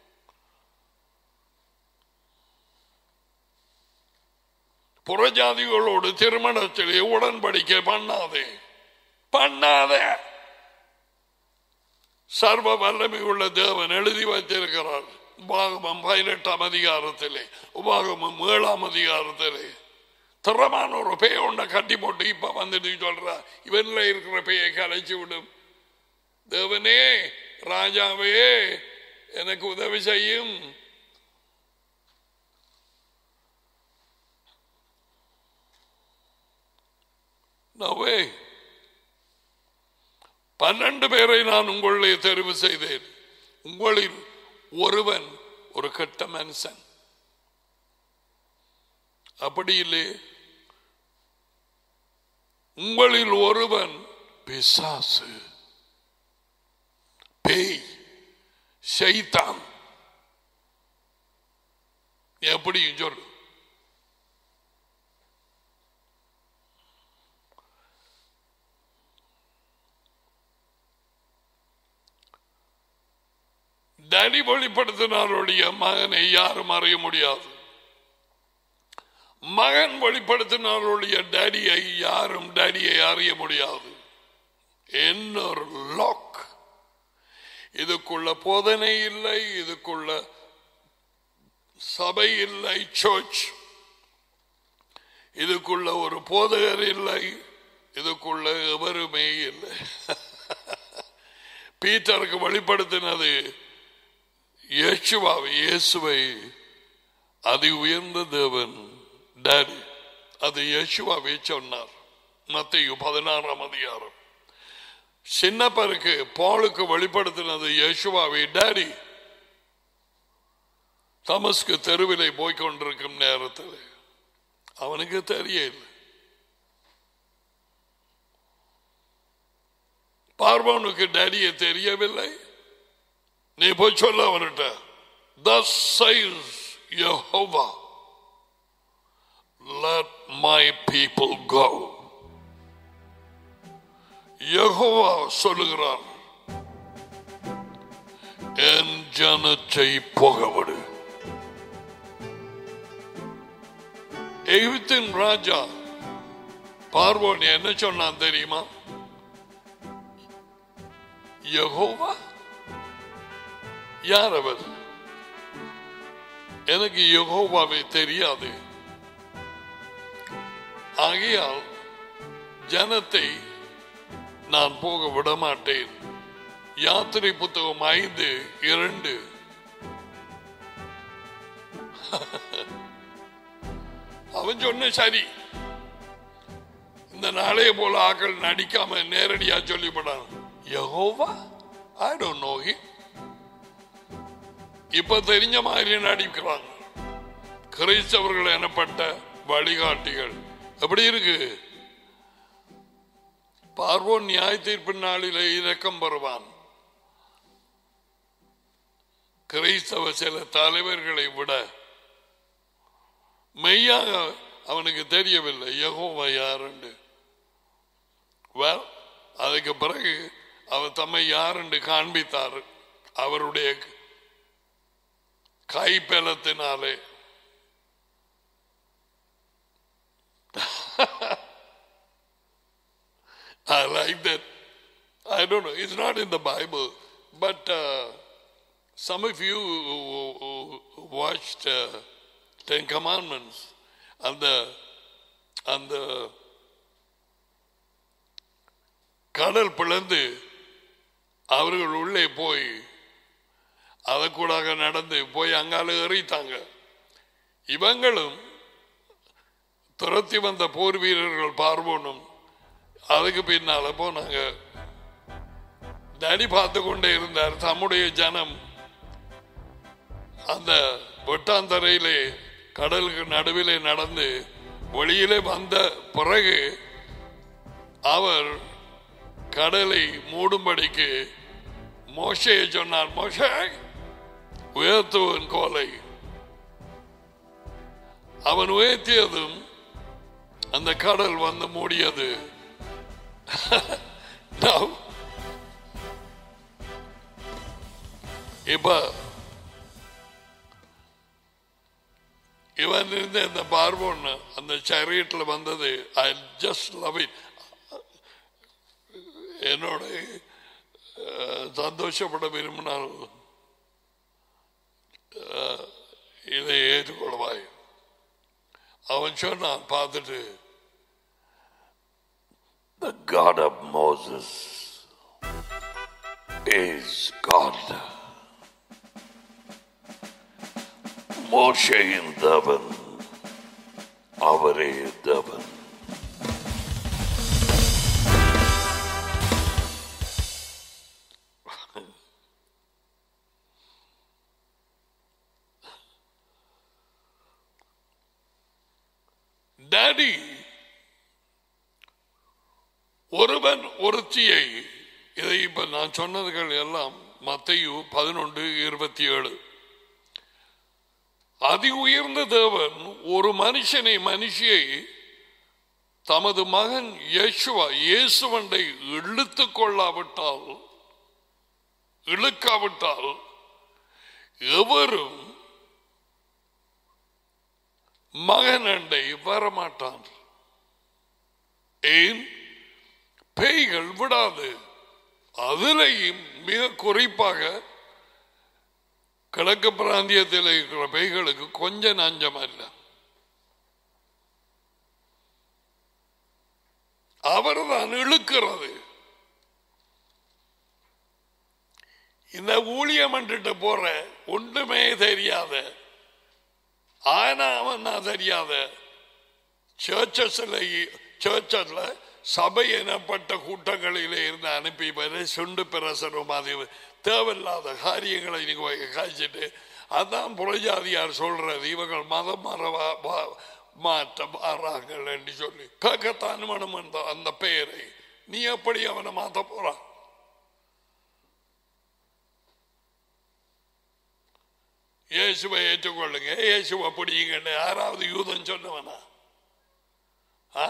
Speaker 1: புறஜாதிகளோடு திருமணத்திலே உடன்படிக்கை பண்ணாதே பண்ணாதே சர்வ வல்லமை உள்ள தேவன் எழுதி வைத்திருக்கிறார் உபாகமம் பதினெட்டாம் அதிகாரத்திலே உபாகமம் ஏழாம் அதிகாரத்திலே திறமான ஒரு பேய ஒன்றை கட்டி போட்டு இப்ப வந்துட்டு சொல்ற இவன்ல இருக்கிற பேயை கலைச்சு விடும் தேவனே ராஜாவே எனக்கு உதவி செய்யும் நோவே பன்னெண்டு பேரை நான் உங்களே தெரிவு செய்தேன் உங்களில் ஒருவன் ஒரு கெட்ட மனுஷன் அப்படி இல்லை உங்களில் ஒருவன் பிசாசு பேய் செய்தான் எப்படி சொல்லு டேடி வெளிப்படுத்தினாருடைய மகனை யாரும் அறிய முடியாது மகன் வெளிப்படுத்தினாருடைய டேடியை யாரும் டேடியை அறிய முடியாது என்னொரு லாக் இதுக்குள்ள போதனை இல்லை இதுக்குள்ள சபை இல்லை சர்ச் இதுக்குள்ள ஒரு போதகர் இல்லை இதுக்குள்ள எவருமே இல்லை பீட்டருக்கு வெளிப்படுத்தினது இயேசுவாவை இயேசுவை அதி உயர்ந்த தேவன் டாடி அது யேசுவாவே சொன்னார் மத்திய பதினாறாம் அதிகாரம் சின்னப்பருக்கு பாலுக்கு வெளிப்படுத்தினது யேசுவாவே டாடி தமஸ்கு தெருவிலே போய் கொண்டிருக்கும் நேரத்தில் அவனுக்கு தெரியல பார்வோனுக்கு டேடியை தெரியவில்லை நீ போய் சொல்ல அவன்கிட்ட Thus says Jehovah, let my people go. Jehovah சொல்லுகிறார் என் ஜனத்தை போகவிடு எகிப்தின் ராஜா பார்வோன் என்ன சொன்னான் தெரியுமா யெகோவா யார் அவர் எனக்கு யெகோவாவை தெரியாது ஆகையால் ஜனத்தை நான் போக விட மாட்டேன் யாத்திரை புத்தகம் ஐந்து இரண்டு அவன் சொன்ன சரி இந்த நாளைய போல ஆக்கள் நடிக்காம நேரடியா சொல்லிவிடான் Jehovah I don't know him இப்ப தெரிஞ்ச மாதிரி நடிக்கிறாங்க கிறிஸ்தவர்கள் எனப்பட்ட வழிகாட்டிகள் எப்படி இருக்கு பார்வோன் நியாய தீர்ப்பு நாளிலே இரக்கம் பெறுவான் கிறிஸ்தவ சில தலைவர்களை விட மெய்யாக அவனுக்கு தெரியவில்லை யகோவா யாருண்டு Well, அதுக்கு பிறகு அவர் தம்மை யாருண்டு காண்பித்தார் அவருடைய கைப்பலத்தினாலே I like that. I don't know. It's not in the Bible, but uh, some of you who, who- who watched uh, Ten Commandments and the and the கடல் பிளந்து அவர்கள் உள்ளே போய் அதற்கூடாக நடந்து போய் அங்கால எறித்தாங்க இவங்களும் துரத்தி வந்த போர் வீரர்கள் பார்வோனும் அதுக்கு பின்னால போனாங்க டேடி பார்த்து கொண்டே இருந்தார் தம்முடைய ஜனம் அந்த வெட்டாந்தரையிலே கடலுக்கு நடுவிலே நடந்து வெளியிலே வந்த பிறகு அவர் கடலை மூடும்படிக்கு மோசையை சொன்னார் மோசே உயர்த்துவன் கோலை அவன் உயர்த்தியதும் அந்த கடல் வந்து மூடியது Now, இப்ப இவன் இருந்த இந்த பார்வோன் அந்த சரியட்ல வந்தது ஐ ஜஸ்ட் லவ் இட் என்னோட அஹ், சந்தோஷப்பட விரும்பினால் அஹ், இதை ஏற்றுக்கொள்வாய் அவன் சொன்னான் பார்த்துட்டு
Speaker 2: The God of Moses is God. மோஷையின் தேவன் அவரே தேவன்
Speaker 1: டாடி ஒருவன் ஒருத்தியை இதை இப்ப நான் சொன்னதுகள் எல்லாம் மத்தையு பதினொன்று இருபத்தி ஏழு அதி உயர்ந்த தேவன் ஒரு மனுஷனை மனுஷியை தமது மகன் இயேசுவா இயேசுவண்டை இழுத்துக் கொள்ளாவிட்டால் இழுக்காவிட்டால் எவரும் மகன் அண்டை வரமாட்டான் ஏன் பேய்கள் விடாது அதிலையும் மிக குறிப்பாக கிழக்கு பிராந்தியத்தில் இருக்கிற பேய்களுக்கு கொஞ்சம் நஞ்சம் அல்ல அவர்தான் இழுக்கிறது இந்த ஊழியம் போற ஒன்றுமே தெரியாத ஆனா அவன் நான் தெரியாத சர்ச்சஸ்ல சர்ச்சஸ்ல சபை எனப்பட்ட கூட்டங்களிலே இருந்து அனுப்பி வர சுண்டு பிரசனம் அது தேவையில்லாத காரியங்களை நீங்க காய்ச்சிட்டு அதான் புறஜாதியார் சொல்றது இவங்கள் மதம் மறவா வா- மாற்ற மாறாங்கள் என்று சொல்லி கேட்கத்தான் மனம் அந்த அந்த பெயரை நீ எப்படி அவனை மாத்த போறான் இயேசுவை ஏற்றுக்கொள்ளுங்க இயேசுவை பிடிங்கன்னு யாராவது யூதன் சொன்னவனா ஆ?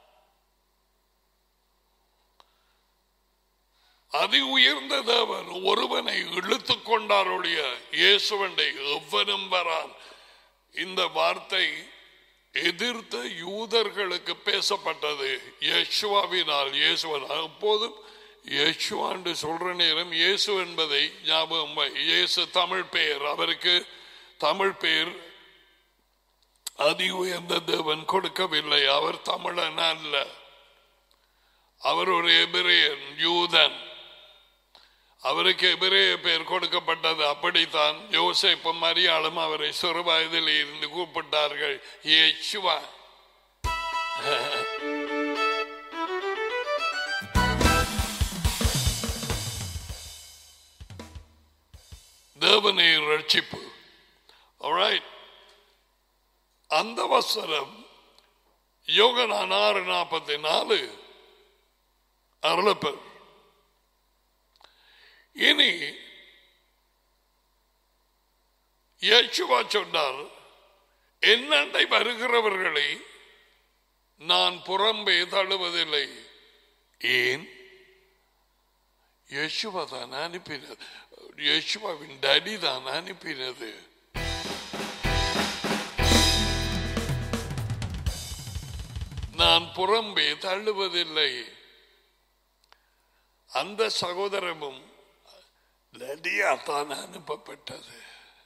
Speaker 1: அதி உயர்ந்த தேவன் ஒருவனை இழுத்துக் கொண்டாருடைய இயேசுவண்டை எவ்வனும் வரான் இந்த வார்த்தை எதிர்த்த யூதர்களுக்கு பேசப்பட்டது யேசுவாவினால் இயேசுவன் அப்போதும் இயேசுவாண்டு சொல்ற நேரம் இயேசு என்பதை ஞாபகம் வை. இயேசு தமிழ் பெயர் அவருக்கு தமிழ் பெயர் அதி உயர்ந்த தேவன் கொடுக்கவில்லை அவர் தமிழன் அல்ல அவர் ஒரு எபிரேயன் யூதன் அவருக்கு எபிரேய பெயர் கொடுக்கப்பட்டது அப்படித்தான் யோசேப்பும் மரியாளும் அவரை சிறு வயதில் இருந்து கூப்பிட்டார்கள் இயேசுவா தேவனை ரட்சிப்பு Alright. அந்த வசனம் யோகனான் ஆறு நாற்பத்தி நாலு அருளப்பர் இனி யேசுவா சொன்னார் என்னண்டை வருகிறவர்களை நான் புறம்பே தள்ளுவதில்லை ஏன் யேசுவா தான் அனுப்பினது யேசுவாவின் டடி தான் அனுப்பினது நான் புறம்பே தள்ளுவதில்லை அந்த சகோதரமும் லடியா தான் அனுப்பப்பட்டது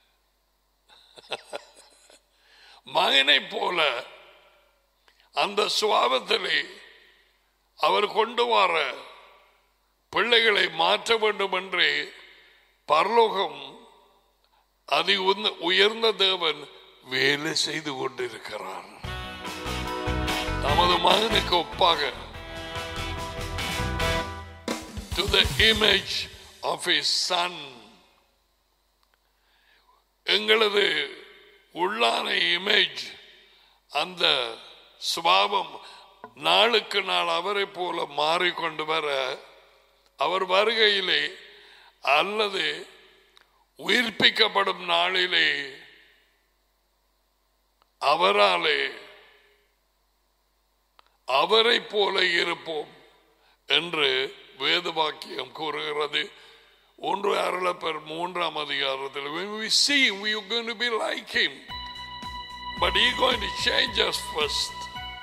Speaker 1: மகனை போல அந்த சுவாபத்திலே அவர் கொண்டு வர பிள்ளைகளை மாற்ற வேண்டும் என்று பரலோகம் அதி உந்த- உயர்ந்த தேவன் வேலை செய்து கொண்டிருக்கிறார் நமது மகனுக்கு ஒப்பாக to the image of his son எங்களது உள்ளான இமேஜ் அந்த சுபாவம் நாளுக்கு நாள் அவரை போல மாறிக்கொண்டு வர அவர் வருகையிலே அல்லது உயிர்ப்பிக்கப்படும் நாளிலே அவராலே அவரை போல இருப்போம் என்று வேத வாக்கியம் கூறுகிறது ஒன்று அருளப்பர் மூன்றாம் அதிகாரத்தில் when we see him, we are going to be like him but he going to change us first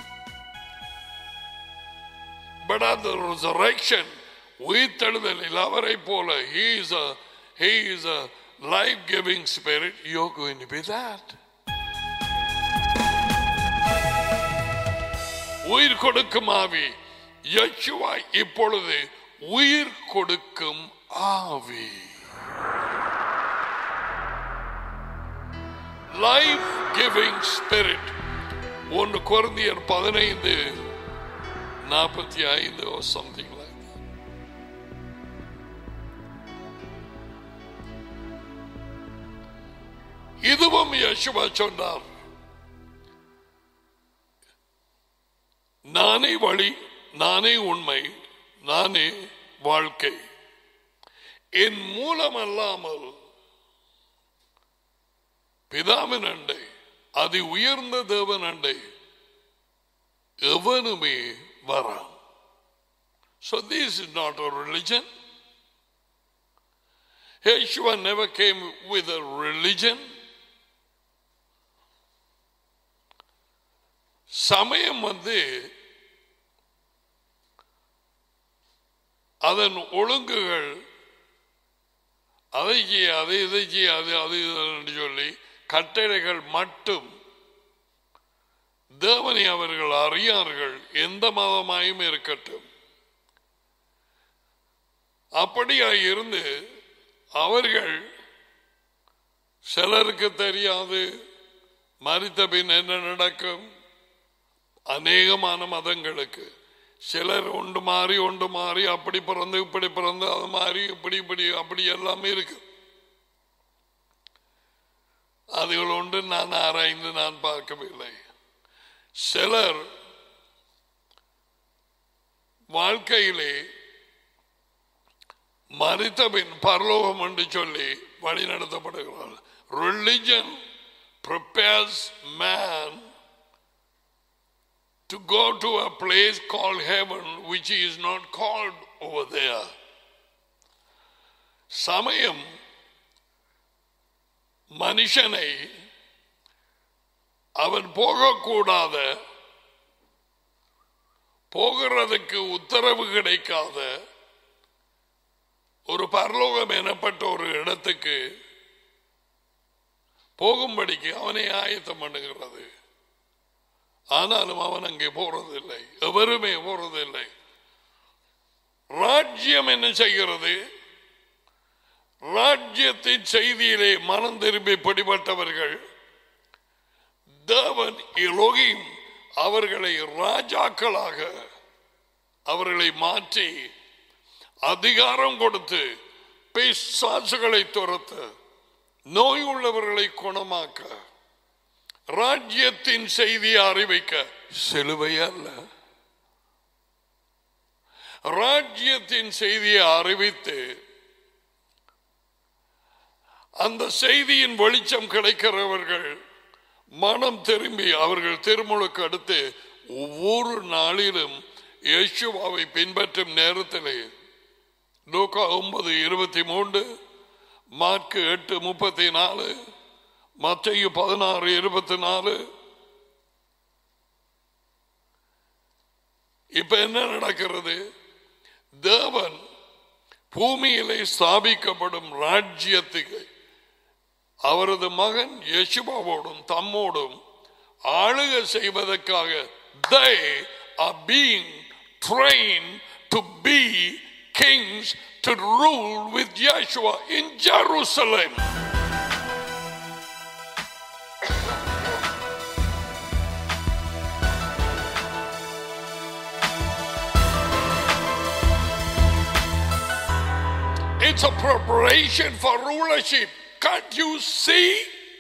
Speaker 1: but at the resurrection உயிர்த்தெழுதலில் அவரை போல he is a he is a life giving spirit you're going to be that உயிர் கொடுக்கும் ஆவி Yeshua இப்பொழுது உயிர் கொடுக்கும் ஆவி life giving spirit ஒன்று குழந்தையர் பதினைந்து நாற்பத்தி ஐந்து சம்திங் லைக் இதுவும் யசுவா சொன்னார் நானே வழி நானே உண்மை நானே வாழ்க்கை என் மூலம் அல்லாமல் பிதாவின் அண்டை அதி உயர்ந்த தேவன் அண்டை எவனுமே வரான் So this is not a religion. Yeshua never came with a religion. சமயம் வந்து அதன் ஒழுங்குகள் அதை செய்ய அதை இதை செய்ய அது அது இது என்று சொல்லி கட்டளைகள் மட்டும் தேவனை அவர்கள் அறியார்கள் எந்த மதமாயும் இருக்கட்டும் அப்படியாய் இருந்து அவர்கள் சிலருக்கு தெரியாது மறித்த பின் என்ன நடக்கும் அநேகமான மதங்களுக்கு சிலர் ஒன்று மாறி ஒன்று மாறி அப்படி பிறந்து இப்படி பிறந்து அது மாறி இப்படி இப்படி அப்படி எல்லாமே இருக்கு அதுகள் ஒன்று நான் ஆராய்ந்து நான் பார்க்கவில்லை சிலர் வாழ்க்கையிலே மறித்த பின் பரலோகம் என்று சொல்லி வழி நடத்தப்படுகிறார் religion prepares man to go to a place called heaven which he is not called over there சமயம் மனுஷனை அவன் போகக்கூடாத போகிறதுக்கு உத்தரவு கிடைக்காத ஒரு பரலோகம் எனப்பட்ட ஒரு இடத்துக்கு போகும்படிக்கு அவனை ஆயத்தம் பண்ணுகிறது ஆனாலும் அவன் அங்கே போறதில்லை எவருமே போறதில்லை ராஜ்யம் என்ன செய்கிறது ராஜ்யத்தின் செய்தியிலே மனம் திரும்பி பிடிபட்டவர்கள் தேவன் இலோகிம் அவர்களை ராஜாக்களாக அவர்களை மாற்றி அதிகாரம் கொடுத்து பிசாசுகளை துரத்த நோய் உள்ளவர்களை குணமாக்க ராஜ்யத்தின் செய்தியை அறிவிக்க சிலுவை அல்ல ராஜ்யத்தின் செய்தியை அறிவித்து அந்த செய்தியின் வெளிச்சம் கிடைக்கிறவர்கள் மனம் திரும்பி அவர்கள் திருமுழுக்கு அடுத்து ஒவ்வொரு நாளிலும் இயேசுவாவை பின்பற்றும் நேரத்திலே லூக்கா ஒன்பது இருபத்தி மூன்று மார்க்கு எட்டு முப்பத்தி நாலு மத்தையு பதினாறு இருபத்தி நாலு இப்ப என்ன நடக்கிறது தேவன் பூமியிலே ஸ்தாபிக்கப்படும் ராஜ்யத்துக்கு அவரது மகன் யசுபாவோடும் தம்மோடும் ஆளுக செய்வதற்காக they are being trained to be kings to rule with Yeshua in Jerusalem. It's a preparation for rulership. Can't you see?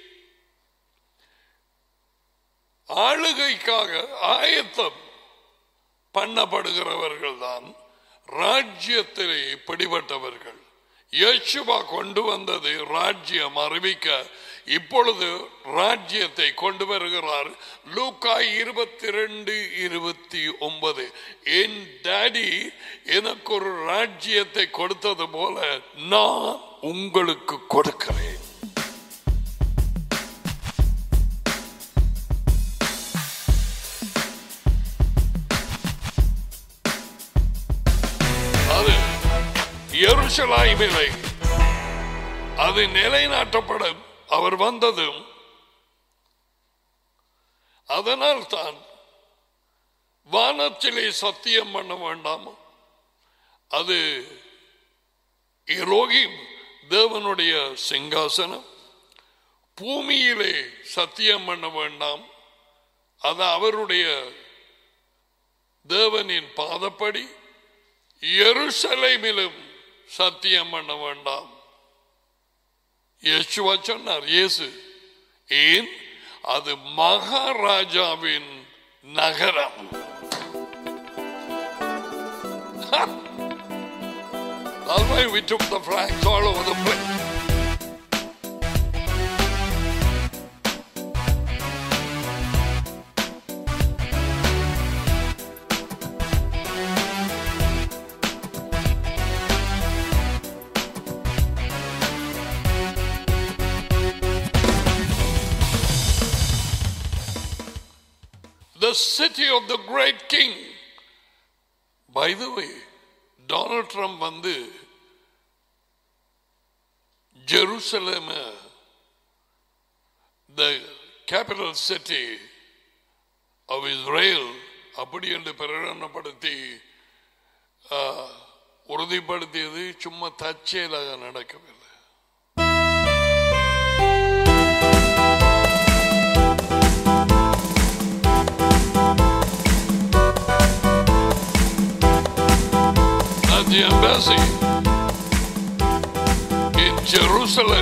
Speaker 1: ஆளுகைக்காக ஆயத்தம் பண்ணப்படுகிறவர்கள் தான் ராஜ்யத்திலே பிடிபட்டவர்கள் யேசுவா கொண்டு வந்தது ராஜ்யம் அறிவிக்க இப்பொழுது ராஜ்யத்தை கொண்டு வருகிறார் லூக்காய் இருபத்தி ரெண்டு இருபத்தி ஒன்பது என் டாடி எனக்கு ஒரு ராஜ்யத்தை கொடுத்தது போல நான் உங்களுக்கு கொடுக்கிறேன் அது எருசலாய்மிலை அது நிலைநாட்டப்பட அவர் வந்ததும் அதனால் தான் வானத்திலே சத்தியம் பண்ண வேண்டாம் அது இரோகிம் தேவனுடைய சிங்காசனம் பூமியிலே சத்தியம் பண்ண வேண்டாம் அது அவருடைய தேவனின் பாதப்படி எருசலேமிலும் சத்தியம் பண்ண வேண்டாம் இயேசுவா சொன்னார் இயேசு ஏன் அது மகாராஜாவின் நகரம் That's why we took the flags all over the place. the city of the great king. By the way, Donald Trump வந்து Jerusalem the capital city of Israel அப்படி என்று பிரகடனப்படுத்தி ஆ, உறுதிப்படுத்தியது சும்மா தற்செயலாக நடக்கவில்லை the embassy in Jerusalem.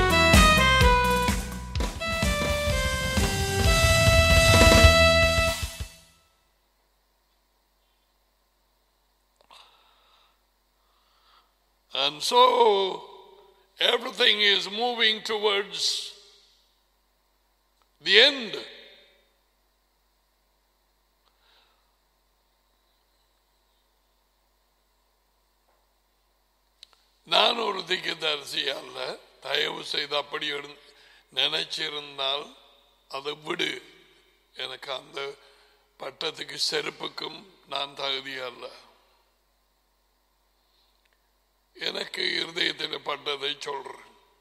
Speaker 1: And so everything is moving towards the end. நான் ஒரு திக்கதரிசி அல்ல தயவு செய்து அப்படி எழு- நினைச்சிருந்தால் அதை விடு எனக்கு அந்த பட்டத்துக்கு செருப்புக்கும் நான் தகுதி அல்ல எனக்கு இருதயத்தில் பட்டதை சொல்றேன்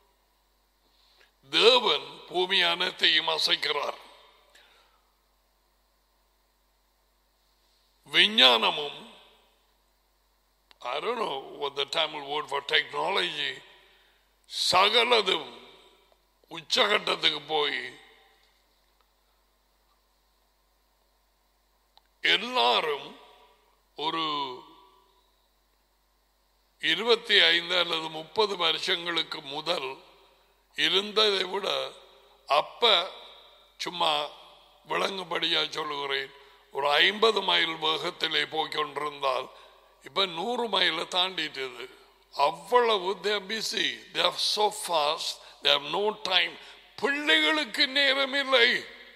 Speaker 1: தேவன் பூமி அனைத்தையும் அசைக்கிறார் விஞ்ஞானமும் I don't know what the Tamil word for technology சகலதும் உச்சகட்டத்துக்கு போய் எல்லாரும் ஒரு இருபத்தி ஐந்து அல்லது முப்பது வருஷங்களுக்கு முதல் இருந்ததை விட அப்ப சும்மா விளங்கும்படியா சொல்லுகிறேன் ஒரு ஐம்பது மைல் வேகத்திலே போய்கொண்டிருந்தால் இப்ப நூறு மைல தாண்டிட்டது அவ்வளவு they're busy they're so fast there no time பிள்ளைகளுக்கு நேரம் இல்லை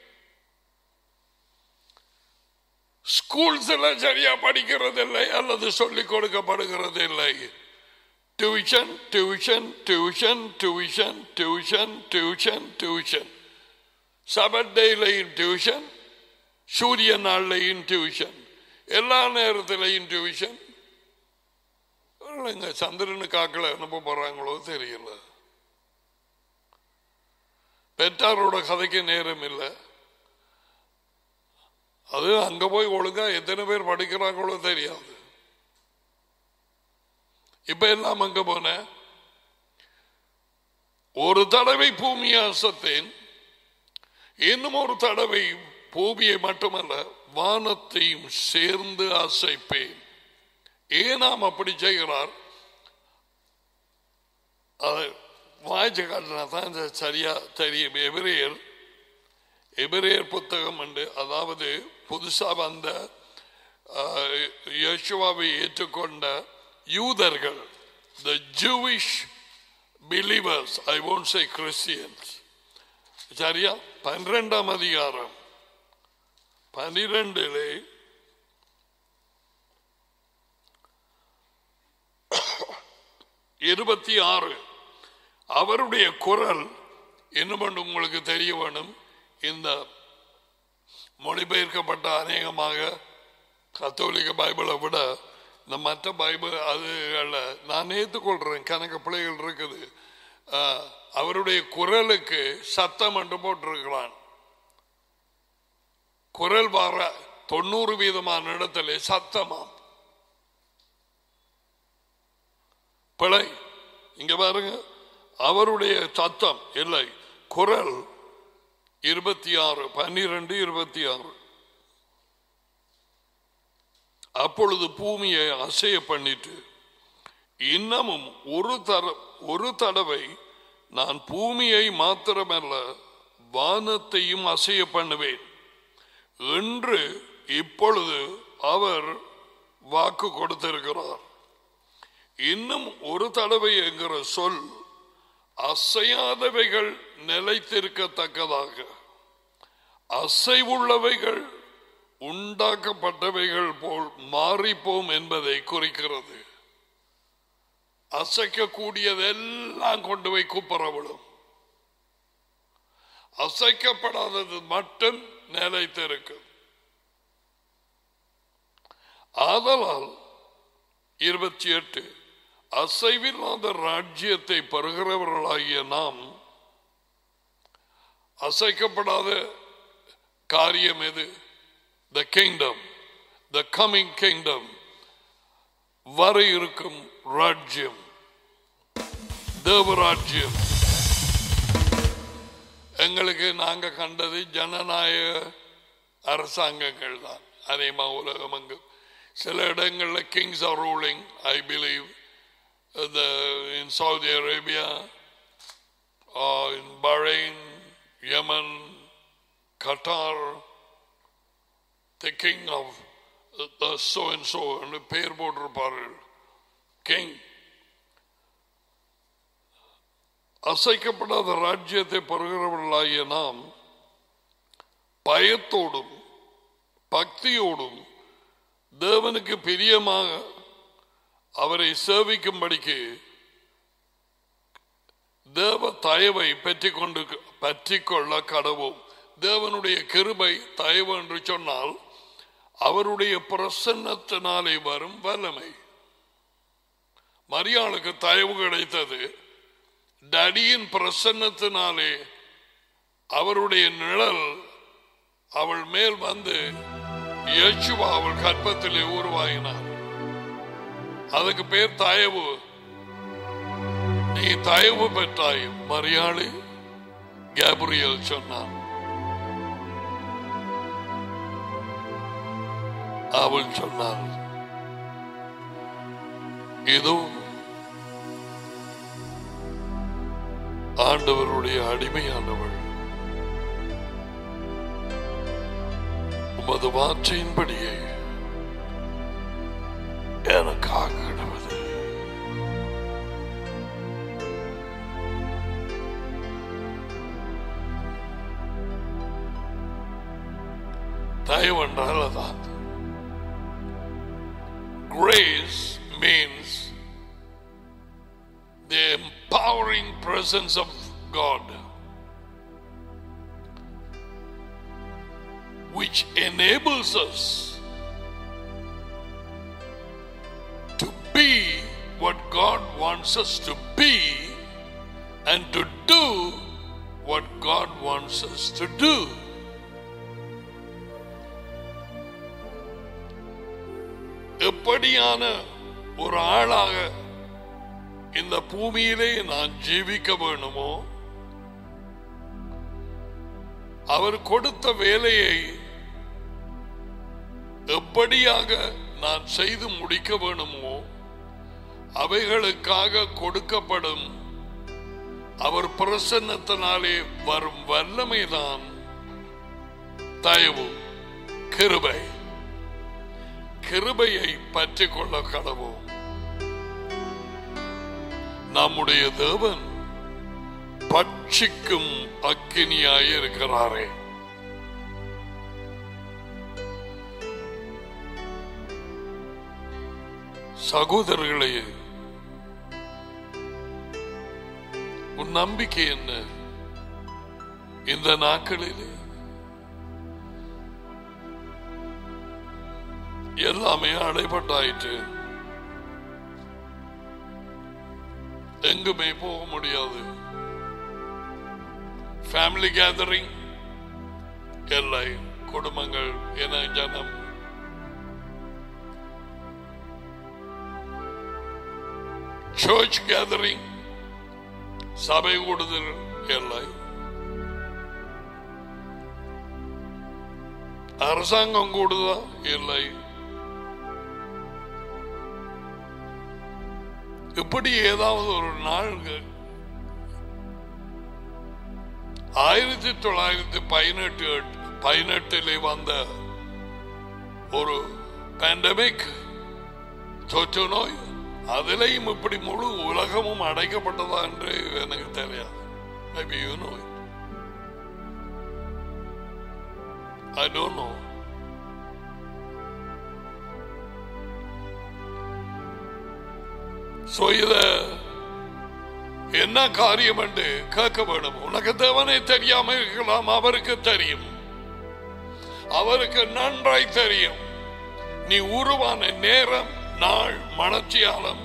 Speaker 1: ஸ்கூல்ஸ்ல சரியா படிக்கிறது இல்லை அல்லது சொல்லிக் கொடுக்கப்படுகிறது இல்லை tuition tuition tuition tuition tuition tuition tuition சபர்டேலையும் டியூஷன் சூரிய நாள்லையும் டியூஷன் எல்லா நேரத்திலையும் டியூஷன் இல்லைங்க சந்திரனுக்கு ஆக்களை அனுப்ப போறாங்களோ தெரியல பெற்றாரோட கதைக்கு நேரம் இல்லை அது அங்க போய் ஒழுங்கா எத்தனை பேர் படிக்கிறாங்களோ தெரியாது இப்ப எல்லாம் அங்க போன ஒரு தடவை பூமியை அசத்தேன் இன்னும் ஒரு தடவை பூமியை மட்டுமல்ல வானத்தையும் சேர்ந்து அசைப்பேன் ஏன் நாம் அப்படி செய்கிறார் அதை வாய்ச்சி காட்டினா தான் இது சரியா தெரியும் எபிரேயர் எபிரேயர் புத்தகம் உண்டு அதாவது புதுசா வந்த ஆஹ், யேசுவாவை ஏற்றுக்கொண்ட யூதர்கள் the Jewish believers I won't say Christians சரியா பன்னிரெண்டாம் அதிகாரம் பனிரெண்டிலே இருபத்தி ஆறு அவருடைய குரல் என்னமென்று உங்களுக்கு தெரிய வேணும் இந்த மொழிபெயர்க்கப்பட்ட அநேகமாக கத்தோலிக்க பைபிளை விட இந்த மற்ற பைபிள் அதுகளில் நான் ஏற்றுக்கொள்றேன் கணக்கு பிள்ளைகள் இருக்குது ஆஹ், அவருடைய குரலுக்கு சத்தம் என்று போட்டிருக்கிறான் குரல் வர தொண்ணூறு வீதமான இடத்துல சத்தமாம் பிழை இங்க பாருங்க அவருடைய சத்தம் இல்லை குரல் இருபத்தி ஆறு பன்னிரண்டு இருபத்தி ஆறு அப்பொழுது பூமியை அசைய பண்ணிட்டு இன்னமும் ஒரு தர ஒரு தடவை நான் பூமியை மாத்திரமல்ல வானத்தையும் அசைய பண்ணுவேன் என்று இப்பொழுது அவர் வாக்கு கொடுத்திருக்கிறார் இன்னும் ஒரு தடவை என்கிற சொல் அசையாதவைகள் நிலைத்திருக்கத்தக்கதாக அசைவுள்ளவைகள் உண்டாக்கப்பட்டவைகள் போல் மாறிப்போம் என்பதை குறிக்கிறது அசைக்கக்கூடியதெல்லாம் கொண்டு போய் குப்பரவிடும் அசைக்கப்படாதது மட்டும் நிலைத்திருக்கும் ஆதலால் இருபத்தி எட்டு அசைவில்லாத ராஜ்யத்தை பெறுகிறவர்களாகிய நாம் அசைக்கப்படாத காரியம் எது the kingdom the coming kingdom வர இருக்கும் ராஜ்யம் தேவராஜ்யம் எங்களுக்கு நாங்க கண்டது ஜனநாயக அரசாங்கங்கள் தான் அதேமா உலகம் அங்கு சில இடங்கள்ல kings are ruling I believe the, in Saudi Arabia, or in Bahrain, Yemen, Qatar, the king of the so and so என்று பெயர் போட்டிருப்பார்கள் கிங் அசைக்கப்படாத ராஜ்யத்தை பெறுகிறவர்களாகிய நாம் பயத்தோடும் பக்தியோடும் தேவனுக்கு பிரியமாக அவரை சேவிக்கும்படிக்கு தேவ தயவை பற்றி கொண்டு பற்றிக்கொள்ள கடவோம் தேவனுடைய கிருபை தயவு என்று சொன்னால் அவருடைய பிரசன்னத்தினாலே வரும் வல்லமை மரியாளுக்கு தயவு கிடைத்தது டடியின் பிரசன்னத்தினாலே அவருடைய நிழல் அவள் மேல் வந்து இயேசுவா அவள் கற்பத்திலே உருவாகினார் அதுக்கு பேர் தயவு நீ தயவு பெற்றாய் மரியாளி கேப்ரியல் சொன்னான் அவள் சொன்னாள் இதோ ஆண்டவருடைய அடிமையானவள் உமது வார்த்தையின்படியே
Speaker 2: எனக்காக கிடவது
Speaker 1: தயவு என்றால் அதான் grace means the empowering presence of God, which enables us to be what God wants us to be and to do what God wants us to do. எப்படியான ஒரு ஆளாக இந்த பூமியிலே நான் ஜீவிக்க வேணுமோ அவர் கொடுத்த வேலையை எப்படியாக நான் செய்து முடிக்க வேணுமோ அவைகளுக்காக கொடுக்கப்படும் அவர் பிரசன்னத்தினாலே வரும் வல்லமைதான் தயவு கிருபை கிருபையை பற்றி கொள்ள கடவோம் நம்முடைய தேவன் பட்சிக்கும் அக்கினியாய் இருக்கிறாரே சகோதரர்களே உன் நம்பிக்கை என்ன இந்த நாட்களிலே எல்லாமே அடைபட்டாயிற்று எங்குமே போக முடியாது ஃபேமிலி கேதரிங் இல்லை குடும்பங்கள் என ஜனம் சர்ச் கேதரிங் சபை கூடுதல் இல்லை அரசாங்கம் கூடுதா இல்லை இப்படி ஏதாவது ஒரு நாள் ஆயிரத்தி தொள்ளாயிரத்தி பதினெட்டு பதினெட்டிலே வந்த ஒரு பேண்டமிக் தொற்று நோய் அதிலையும் இப்படி முழு உலகமும் அடைக்கப்பட்டதா என்று எனக்கு தெரியாது maybe you know I don't know so இத என்ன காரியம் என்று கேட்க வேண்டும் உனக்கு தேவனை தெரியாம இருக்கலாம் அவருக்கு தெரியும் அவருக்கு நன்றாய் தெரியும் நீ உருவான நேரம் நாள் மனச்சியாலம்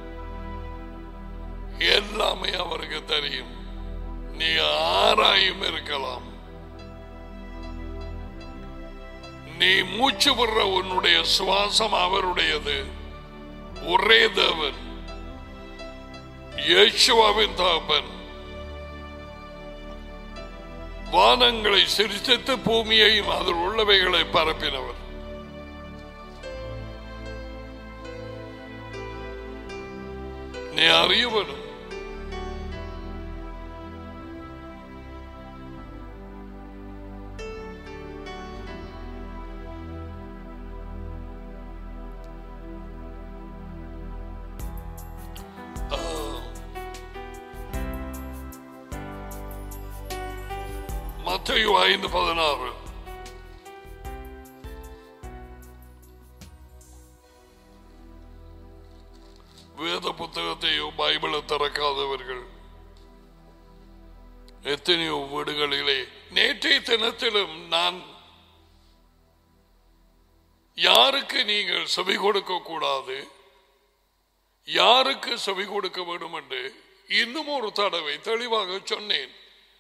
Speaker 1: எல்லாமே அவருக்கு தெரியும் நீ ஆராயும் இருக்கலாம் நீ மூச்சு விடுற உன்னுடைய சுவாசம் அவருடையது ஒரே தேவன் இயேசுவாவின் தகப்பன் வானங்களை சிரித்து பூமியையும் அதில் உள்ளவைகளை பரப்பினவர் நீ அறிய வேணும் மத்தையு ஐந்து பதினாறு வேத புத்தகத்தையோ பைபிளை திறக்காதவர்கள் எத்தனையோ வீடுகளிலே நேற்றைய தினத்திலும் நான் யாருக்கு நீங்கள் செவி கொடுக்க கூடாது யாருக்கு செவி கொடுக்க வேண்டும் என்று இன்னும் ஒரு தடவை தெளிவாக சொன்னேன்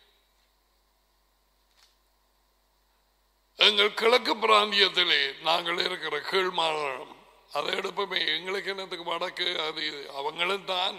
Speaker 1: எங்கள் கிழக்கு பிராந்தியத்திலே நாங்கள் இருக்கிற கீழ் மாநிலம் அதை எடுப்போமே எங்களுக்கு என்னத்துக்கு வடக்கு அது அவங்களும் தான்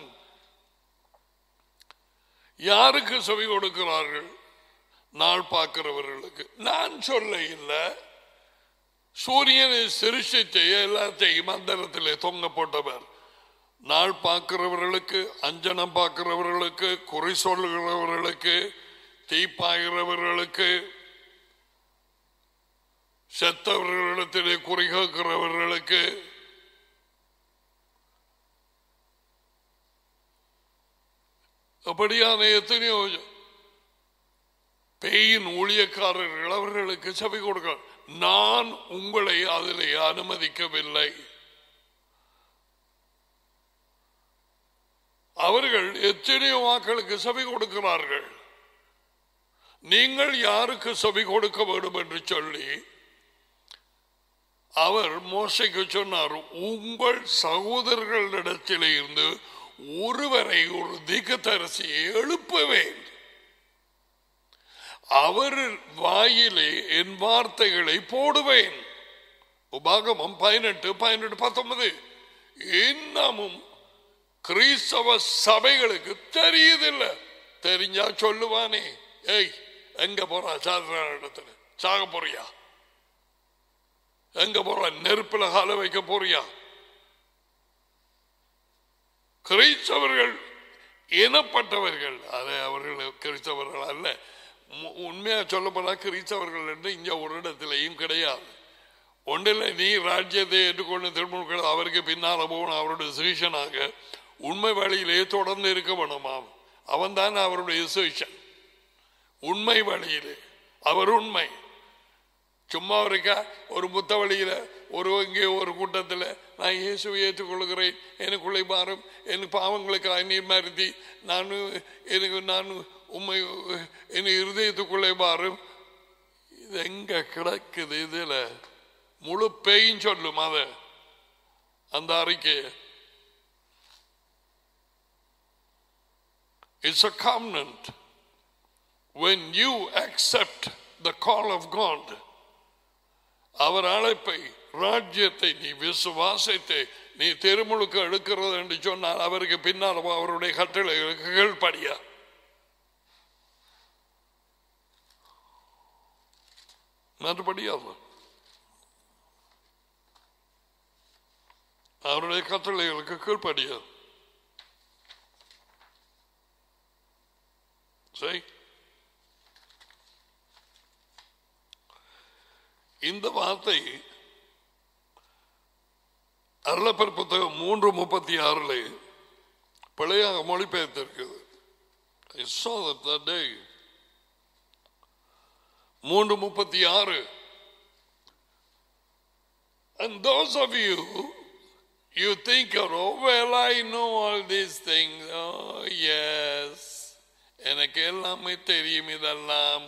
Speaker 1: யாருக்கு செவி கொடுக்கிறார்கள் நாள் பார்க்கிறவர்களுக்கு நான் சொல்ல இல்லை சூரியனை சிருஷ்டித்து எல்லாத்தையும் மந்திரத்திலே தொங்க போட்டவர் நாள் பார்க்கிறவர்களுக்கு அஞ்சனம் பார்க்கிறவர்களுக்கு குறி சொல்லுகிறவர்களுக்கு தீப்பாகிறவர்களுக்கு செத்தவர்களிடத்திலே குறி கேட்கிறவர்களுக்கு அப்படியான எத்தனையோ பேயின் ஊழியக்காரர்கள் அவர்களுக்கு செவி கொடுக்க நான் உங்களை அதிலே அனுமதிக்கவில்லை அவர்கள் எத்தனையோ வாக்களுக்கு செவி கொடுக்கிறார்கள் நீங்கள் யாருக்கு செவி கொடுக்க வேண்டும் என்று சொல்லி அவர் மோசைக்கு சொன்னார் உங்கள் சகோதரர்களிடத்திலே இருந்து ஒருவரை ஒரு திகத்தரசியை எழுப்புவேன் அவர் வாயிலே என் வார்த்தைகளை போடுவேன் உபாகமம் பதினெட்டு பதினெட்டு பத்தொன்பது இன்னமும் கிறிஸ்தவ சபைகளுக்கு தெரியுதில்லை தெரிஞ்சா சொல்லுவானே ஏய் எங்க போறா சாதாரண இடத்துல சாக போறியா எங்க போற நெருப்புல கால வைக்க போறியா கிறிஸ்தவர்கள் இனப்பட்டவர்கள் அதை அவர்கள் கிறிஸ்தவர்கள் அல்ல உ- உண்மையா சொல்லப்போனா கிறிஸ்தவர்கள் என்று இங்க ஒரு இடத்திலையும் கிடையாது ஒன்றில் நீ ராஜ்யத்தை ஏற்றுக்கொண்டு திருமணங்கள் அவருக்கு பின்னால் போகணும் அவருடைய சிகிஷனாக உண்மை வழியிலே தொடர்ந்து இருக்க வேணுமாம் அவன் தான் அவருடைய சிகிஷன் உண்மை வழியிலே அவர் உண்மை சும்மா இருக்கா ஒரு புத்த வழியில ஒரு இங்கே ஒரு கூட்டத்தில் நான் இயேசுவை ஏற்றுக்கொள்கிறேன் எனக்குள்ளே மாறும் என் பாவங்களுக்கு அந்நிய மருதி நான் எனக்கு நான் உண்மை என் இருதயத்துக்குள்ளே மாறும் இது எங்க கிடக்குது இதுல முழு பேயும் சொல்லும் அத அந்த அறிக்கையை It's a covenant. When you accept the call of God, அவர் அழைப்பை ராஜ்யத்தை நீ விசுவாசத்தை நீ திருமுழுக்கு எடுக்கிறது என்று சொன்னால் அவருக்கு பின்னால் அவருடைய கட்டளைகளுக்கு கீழ்ப்படியா மறுபடியாது அவருடைய கட்டளைகளுக்கு கீழ்ப்படியாது சரி இந்த வார்த்தை அருளப்பர் புத்தகம் மூன்று முப்பத்தி ஆறுல பிழையாக மொழிபெயர்த்திருக்குது I saw that that day. மூன்று முப்பத்தி ஆறு And those of you, you think, oh, well, I know all these things. Oh, yes. எனக்கு எல்லாமே தெரியும் இதெல்லாம்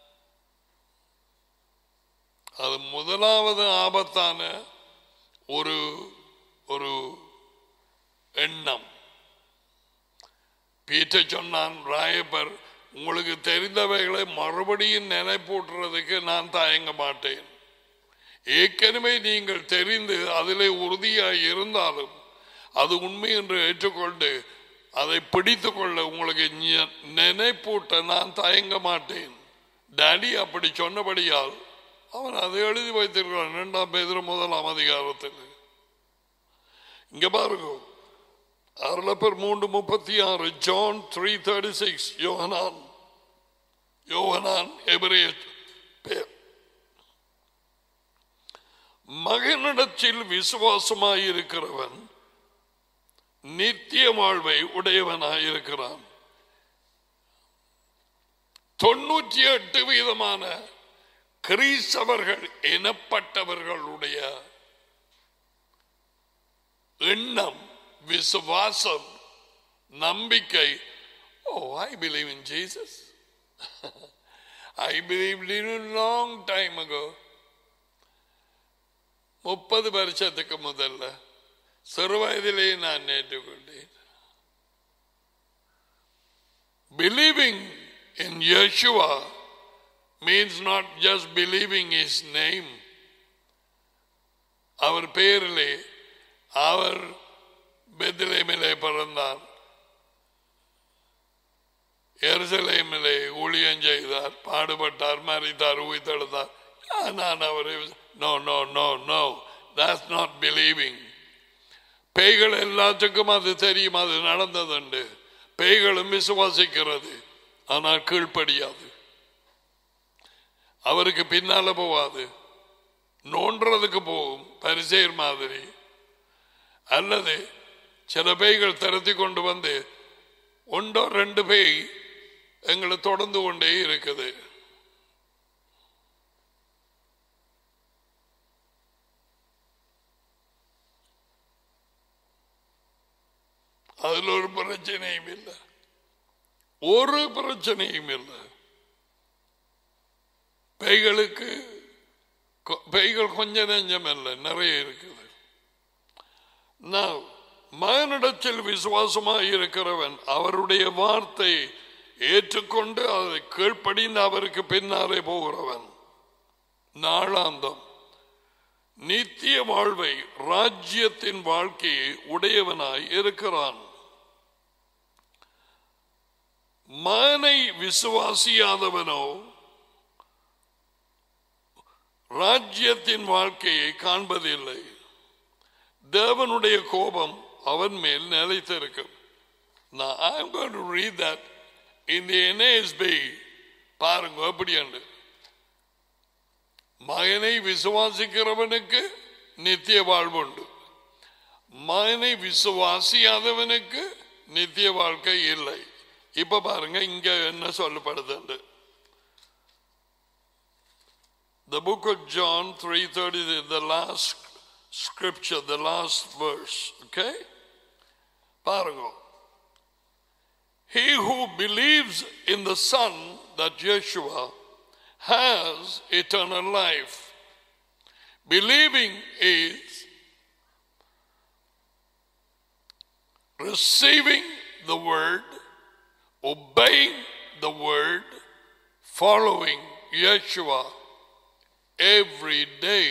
Speaker 1: அது முதலாவது ஆபத்தான ஒரு ஒரு எண்ணம் பீட்டர் சொன்னான் ராயப்பர் உங்களுக்கு தெரிந்தவைகளை மறுபடியும் நினைப்பூட்டுறதுக்கு நான் தயங்க மாட்டேன் ஏற்கனவே நீங்கள் தெரிந்து அதிலே உறுதியாய் இருந்தாலும் அது உண்மை என்று ஏற்றுக்கொண்டு அதை பிடித்துக் கொள்ள உங்களுக்கு ஞ- நினைப்பூட்ட நான் தயங்க மாட்டேன் டாடி அப்படி சொன்னபடியால் அவன் அதை எழுதி வைத்திருக்கிறான் இரண்டாம் பேதிர முதலாம் அதிகாரத்தில் இங்க பாருங்க அருளப்பர் மூன்று முப்பத்தி ஆறு John three thirty six Yohanan Yohanan எபிரேய பேர் மகனிடத்தில் விசுவாசமாயிருக்கிறவன் நித்திய வாழ்வை உடையவனாயிருக்கிறான் தொண்ணூற்றி எட்டு வீதமான கிறிஸ்தவர்கள் எனப்பட்டவர்களுடைய எண்ணம் விசுவாசம் நம்பிக்கை oh I believe in Jesus I believe in long time ago முப்பது வருஷத்துக்கு முதல்ல சிறு வயதிலேயே நான் ஏற்றுக்கொண்டேன் believing in Yeshua means not just believing his name அவர் பெயரிலே அவர் பெத்லேமிலே பிறந்தார் எருசலேமிலே ஊழியம் செய்தார் பாடுபட்டார் மறித்தார் உயிர்த்தெழுந்தார் நான் அவரை no no no no that's not believing பேய்கள் எல்லாத்துக்கும் அது தெரியும் அது நடந்ததுண்டு பேய்களும் விசுவாசிக்கிறது ஆனால் கீழ்ப்படியாது அவருக்கு பின்னால போவாது நோன்றதுக்கு போகும் பரிசெயர் மாதிரி அல்லது சில பேய்கள் திரத்தி கொண்டு வந்து ஒன்றோ ரெண்டு பேய் எங்களை தொடர்ந்து கொண்டே இருக்குது அதுல ஒரு பிரச்சனையும் இல்லை ஒரு பிரச்சனையும் இல்லை பேய்களுக்கு கொ- பேய்கள் கொஞ்ச நெஞ்சம் இல்லை நிறைய இருக்குது நான் மகனிடத்தில் விசுவாசமாக இருக்கிறவன் அவருடைய வார்த்தை ஏற்றுக்கொண்டு அதை கீழ்ப்படிந்து அவருக்கு பின்னாலே போகிறவன் நாளாந்தம் நித்திய வாழ்வை ராஜ்யத்தின் வாழ்க்கையை உடையவனாய் இருக்கிறான் மகனை விசுவாசியாதவனோ ராஜ்யத்தின் வாழ்க்கையை காண்பதில்லை தேவனுடைய கோபம் அவன் மேல் நிலைத்திருக்கும் Now I'm going to read that in the NASB பாருங்க எப்படி என்று மகனை விசுவாசிக்கிறவனுக்கு நித்திய வாழ்வுண்டு மகனை விசுவாசியாதவனுக்கு நித்திய வாழ்க்கை இல்லை இப்ப பாருங்க இங்க என்ன சொல்லப்படுது The book of John 3:30 the last scripture the last verse okay பாருங்க He who believes in the Son, that Yeshua, has eternal life. Believing is receiving the word, obeying the word, following Yeshua every day.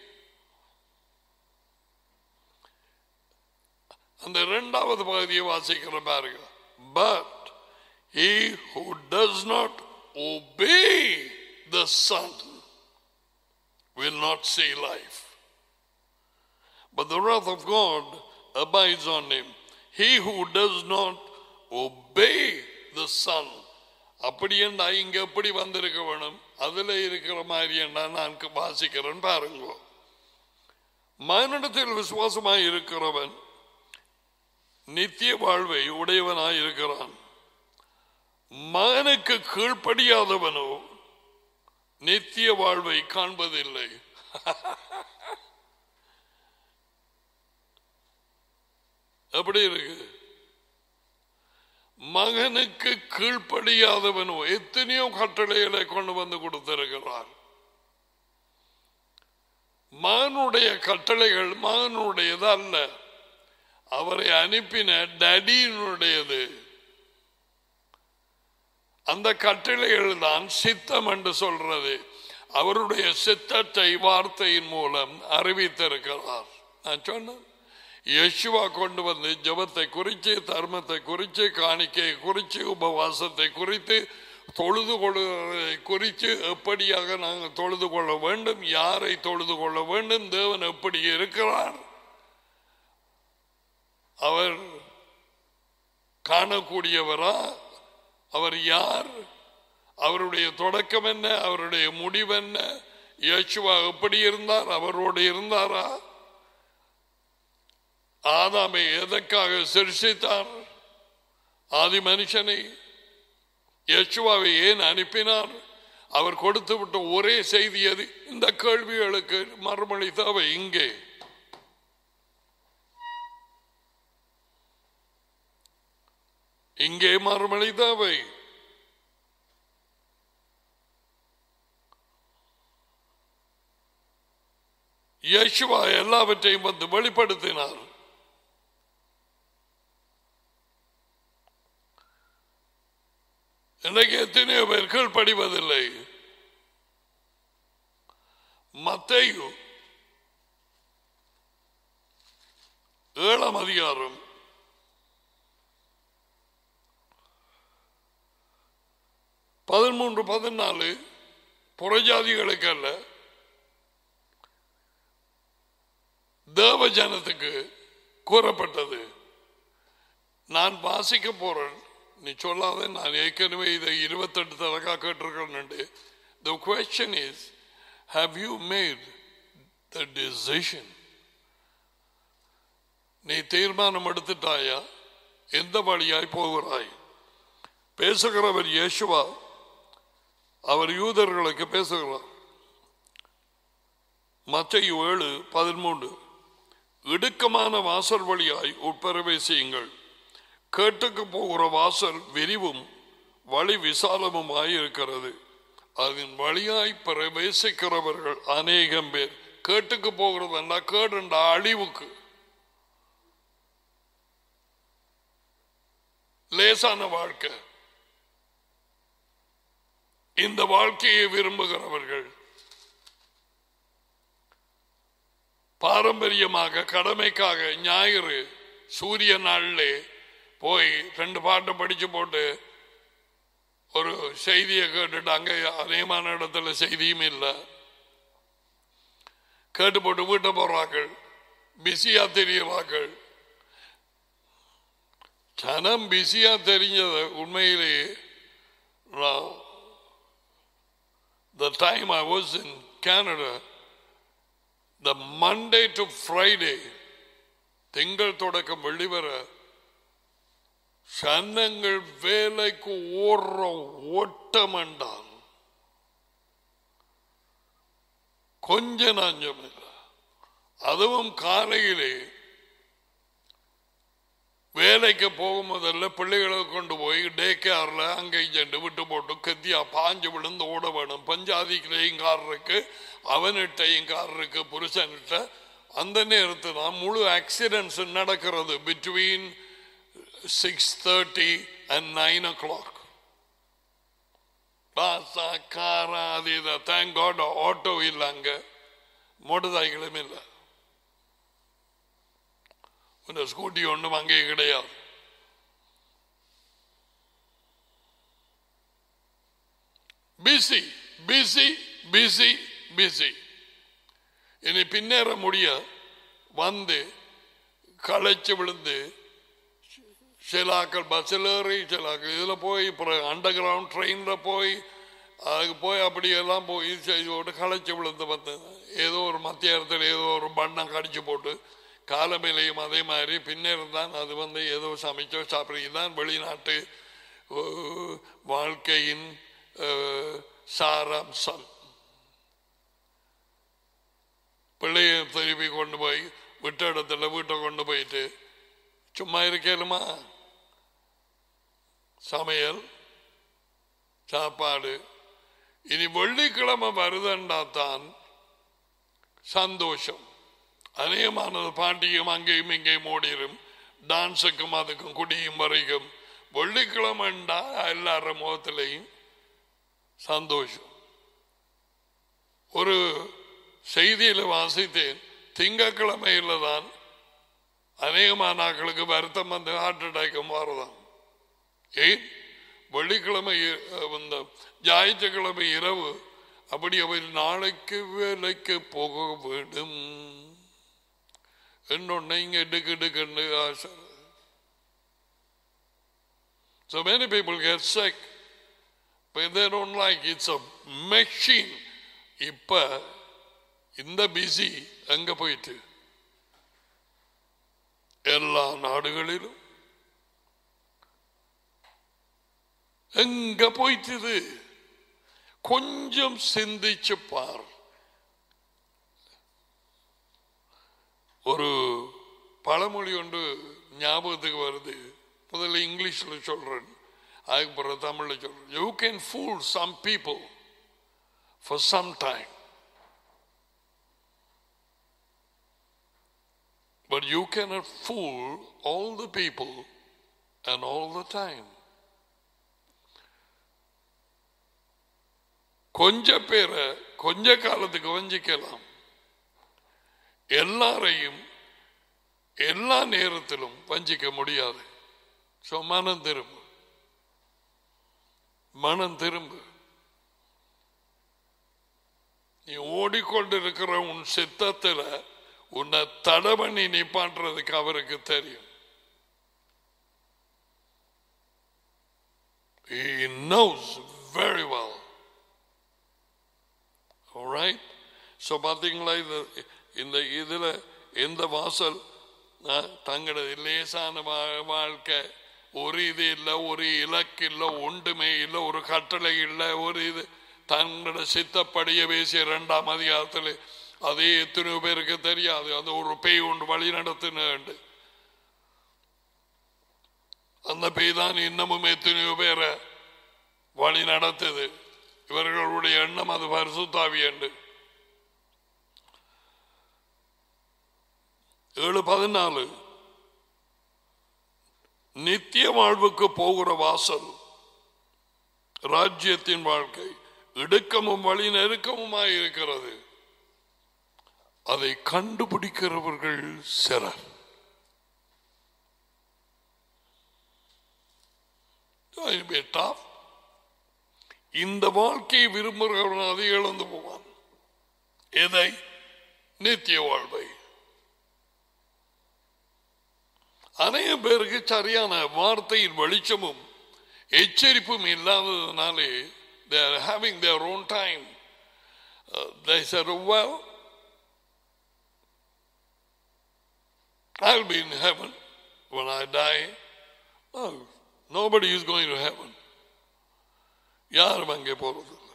Speaker 1: அந்த இரண்டாவது பகுதியை வாசிக்கிற பாருங்க but he who does not obey the son will not see life but the wrath of god abides on him he who does not obey the son அப்படி என்றா இங்க எப்படி வந்திருக்க வேணும் அதுல இருக்கிற மாதிரி என்றா நான் வாசிக்கிறேன் பாருங்க மனிடத்தில் விசுவாசமாய் இருக்கிறவன் நித்திய வாழ்வை உடையவனாய் இருக்கிறான் மகனுக்கு கீழ்ப்படியாதவனோ நித்திய வாழ்வை காண்பதில்லை எப்படி இருக்கு மகனுக்கு கீழ்ப்படியாதவனோ எத்தனையோ கட்டளைகளை கொண்டு வந்து கொடுத்திருக்கிறார் மகனுடைய கட்டளைகள் மகனுடையது அல்ல அவரை அனுப்பின டடியினுடையது அந்த கட்டளைகள் தான் சித்தம் என்று சொல்றது அவருடைய சித்தத்தை வார்த்தையின் மூலம் அறிவித்திருக்கிறார் நான் சொன்னேன் யேசுவா கொண்டு வந்து ஜபத்தை குறித்து தர்மத்தை குறித்து காணிக்கையை குறித்து உபவாசத்தை குறித்து தொழுது கொள்வதை குறித்து எப்படியாக நாங்கள் தொழுது கொள்ள வேண்டும் யாரை தொழுது கொள்ள வேண்டும் தேவன் எப்படி இருக்கிறார் அவர் காணக்கூடியவரா அவர் யார் அவருடைய தொடக்கம் என்ன அவருடைய முடிவு என்ன இயேசுவா எப்படி இருந்தார் அவரோடு இருந்தாரா ஆதாமை எதற்காக சிருஷித்தார் ஆதி மனுஷனை இயேசுவாவை ஏன் அனுப்பினார் அவர் கொடுத்து விட்ட ஒரே செய்தி எது இந்த கேள்விகளுக்கு மறுமொழி தேவை இங்கே இங்கே மறுமொழி தேவை யேசுவா எல்லாவற்றையும் வந்து வெளிப்படுத்தினார் இன்றைக்கு எத்தனையோ பேர் கீழ்ப்படிவதில்லை மத்தையு ஏழாம் அதிகாரம் பதிமூன்று பதினாலு புறஜாதிகளுக்கு அல்ல தேவ ஜனத்துக்கு கூறப்பட்டது நான் வாசிக்க போறேன் நீ சொல்லாத நான் ஏற்கனவே இதை இருபத்தெட்டு தடக்கா கேட்டிருக்கேன் the question is have you made the decision நீ தீர்மானம் எடுத்துட்டாயா எந்த வழியாய் போகிறாய் பேசுகிறவர் இயேசுவா அவர் யூதர்களுக்கு பேசுகிறார் மற்ற ஏழு பதிமூன்று இடுக்கமான வாசல் வழியாய் உட்பிரவேசியுங்கள் கேட்டுக்கு போகிற வாசல் விரிவும் வழி விசாலமுமாய் இருக்கிறது அதன் வழியாய் பிரவேசிக்கிறவர்கள் அநேகம் பேர் கேட்டுக்கு போகிறதுன்னா கேடுண்டா அழிவுக்கு லேசான வாழ்க்கை இந்த வாழ்க்கையை விரும்புகிறவர்கள் பாரம்பரியமாக கடமைக்காக ஞாயிறு சூரிய நாளிலே போய் ரெண்டு பாட்டை படிச்சு போட்டு ஒரு செய்தியை கேட்டுட்டு அங்கே அதிகமான இடத்துல செய்தியும் இல்லை கேட்டு போட்டு வீட்டை போறார்கள் பிஸியா தெரியவாக்கள் ஜனம் பிஸியா தெரிஞ்சது உண்மையிலேயே நான் the time I was in Canada, the Monday to Friday, திங்கள் தொடக்கம் வெளிவர சன்னங்கள் வேலைக்கு ஓடுற ஓட்டம் என்றான் கொஞ்ச நஞ்சம் இல்லை அதுவும் காலையிலே வேலைக்கு போகும் முதல்ல பிள்ளைகளை கொண்டு போய் டே கேர்ல அங்கே சென்று விட்டு போட்டு கத்தியா பாஞ்சு விழுந்து ஓட வேணும் பஞ்சாதிக்கிலையும் கார் இருக்கு அவனிட்டையும் கார் இருக்கு புருஷன்கிட்ட அந்த நேரத்தில் தான் முழு ஆக்சிடென்ட்ஸ் நடக்கிறது between six thirty and nine o'clock பாசா காரா அது இதை தேங்க் காட் ஆட்டோ இல்லை அங்கே மோட்டர் சைக்கிளும் இல்லை இந்த ஸ்கூட்டி ஒன்றும் அங்கே கிடையாது பிஸி பிஸி பிஸி பிஸி இனி பின்னேற முடிய வந்து களைச்சு விழுந்து சிலாக்கள் பஸ்ஸில் ஏறி சிலாக்கள் இதில் போய் அப்புறம் அண்டர் கிரவுண்ட் ட்ரெயினில் போய் அதுக்கு போய் அப்படியெல்லாம் போய் செய்து போட்டு களைச்சு விழுந்து வந்து ஏதோ ஒரு மத்திய இடத்துல ஏதோ ஒரு பண்ணம் கடிச்சு போட்டு காலமையிலையும் அதே மாதிரி பின்னர் தான் அது வந்து ஏதோ சமைச்சோ சாப்பிட்றது தான் வெளிநாட்டு அஹ், வாழ்க்கையின் அஹ், சாராம்சம் பிள்ளைய திருப்பி கொண்டு போய் விட்ட இடத்துல வீட்டை கொண்டு போயிட்டு சும்மா இருக்கலுமா சமையல் சாப்பாடு இனி வெள்ளிக்கிழமை வருதண்டா தான் சந்தோஷம் அநேகமானது பாட்டியும் அங்கேயும் இங்கேயும் ஓடிடும் டான்ஸுக்கும் அதுக்கும் குடியும் வரைக்கும் வெள்ளிக்கிழமைண்டா எல்லார முகத்திலையும் சந்தோஷம் ஒரு செய்தியில வாசித்தேன் திங்கக்கிழமையில தான் அநேகமானாக்களுக்கு வருத்தம் வந்து ஹார்ட் அட்டாக்கும் வரதான் ஏன் வெள்ளிக்கிழமை இ- இந்த ஞாயிற்றுக்கிழமை இரவு அப்படி அவர் நாளைக்கு வேலைக்கு போக வேண்டும் என்னொன்னு இங்க இடுக்கு இடுக்குன்னு ஆசை So many people get sick. But they don't like it's a machine. இப்ப இந்த பிஸி எங்க போயிட்டு எல்லா நாடுகளிலும் எங்க போயிட்டுது கொஞ்சம் சிந்திச்சு பார் ஒரு பழமொழி ஒன்று ஞாபகத்துக்கு வருது முதல்ல இங்கிலீஷ்ல சொல்றேன் அதுக்கப்புறம் தமிழ்ல சொல்றேன் you can fool some people for some time But you cannot fool all the people and all the time. கொஞ்ச பேரை கொஞ்ச காலத்துக்கு வஞ்சிக்கலாம் எல்லாரையும் எல்லா நேரத்திலும் வஞ்சிக்க முடியாது ஸோ மனம் திரும்பு மனம் திரும்பு நீ ஓடிக்கொண்டிருக்கிற உன் சித்தத்தில் உன்னை தடை பண்ணி நிப்பாட்டுறதுக்கு அவருக்கு தெரியும் He knows very well. All right? So பார்த்தீங்களா இந்த இந்த இதில் எந்த வாசல் அஹ், தங்களது லேசான வா- வாழ்க்கை ஒரு இது இல்லை ஒரு இலக்கு இல்லை ஒன்றுமே இல்லை ஒரு கட்டளை இல்லை ஒரு இது தங்களோட சித்தப்படிய பேசிய இரண்டாம் அதிகாரத்தில் அதே எத்தனையோ பேருக்கு தெரியாது அது ஒரு பேய் ஒன்று வழி நடத்தினு அந்த பேய் தான் இன்னமும் எத்தனையோ பேரை வழி நடத்துது இவர்களுடைய எண்ணம் அது பரிசுத்தாவி என்று ஏழு பதினாலு நித்திய வாழ்வுக்கு போகிற வாசல் ராஜ்யத்தின் வாழ்க்கை இடுக்கமும் வழி நெருக்கமுமாய் இருக்கிறது அதை கண்டுபிடிக்கிறவர்கள் சிலர் It'll be tough. இந்த வாழ்க்கையை விரும்புகிறவன் அதை இழந்து போவான் எதை நித்திய வாழ்வை அநேக பேருக்கு சரியான வார்த்தையின் வெளிச்சமும் எச்சரிப்பும் இல்லாததுனாலே they are having their own time Uh, they said well I'll be in heaven when I die no nobody is going to heaven யாரும் அங்கே போறதில்லை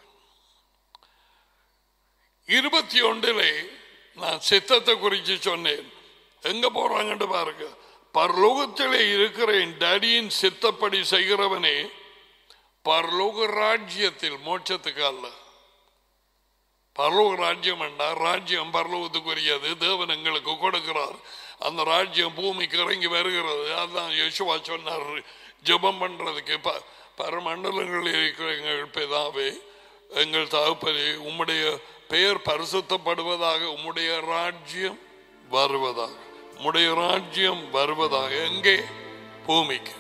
Speaker 1: இருபத்தி ஒன்றிலே நான் சித்தத்தை குறித்து சொன்னேன் எங்க போறாங்கன்னு பாருங்க பரலோகத்திலே இருக்கிற என் டேடியின் சித்தப்படி செய்கிறவனே பரலோக ராஜ்யத்தில் மோட்சத்துக்கு அல்ல பரலோக ராஜ்யம் என்றால் ராஜ்யம் பரலோகத்துக்குரியது தேவன் எங்களுக்கு கொடுக்கிறார் அந்த ராஜ்யம் பூமிக்கு இறங்கி வருகிறது அதான் யேசுவா சொன்னார் ஜெபம் பண்றதுக்கு ப பரமண்டலங்களில் இருக்கிற எங்கள் பிதாவே எங்கள் தகப்பனே உம்முடைய பெயர் பரிசுத்தப்படுவதாக உம்முடைய ராஜ்யம் வருவதாக உம்முடைய ராஜ்யம் வருவதாக எங்கே பூமிக்கு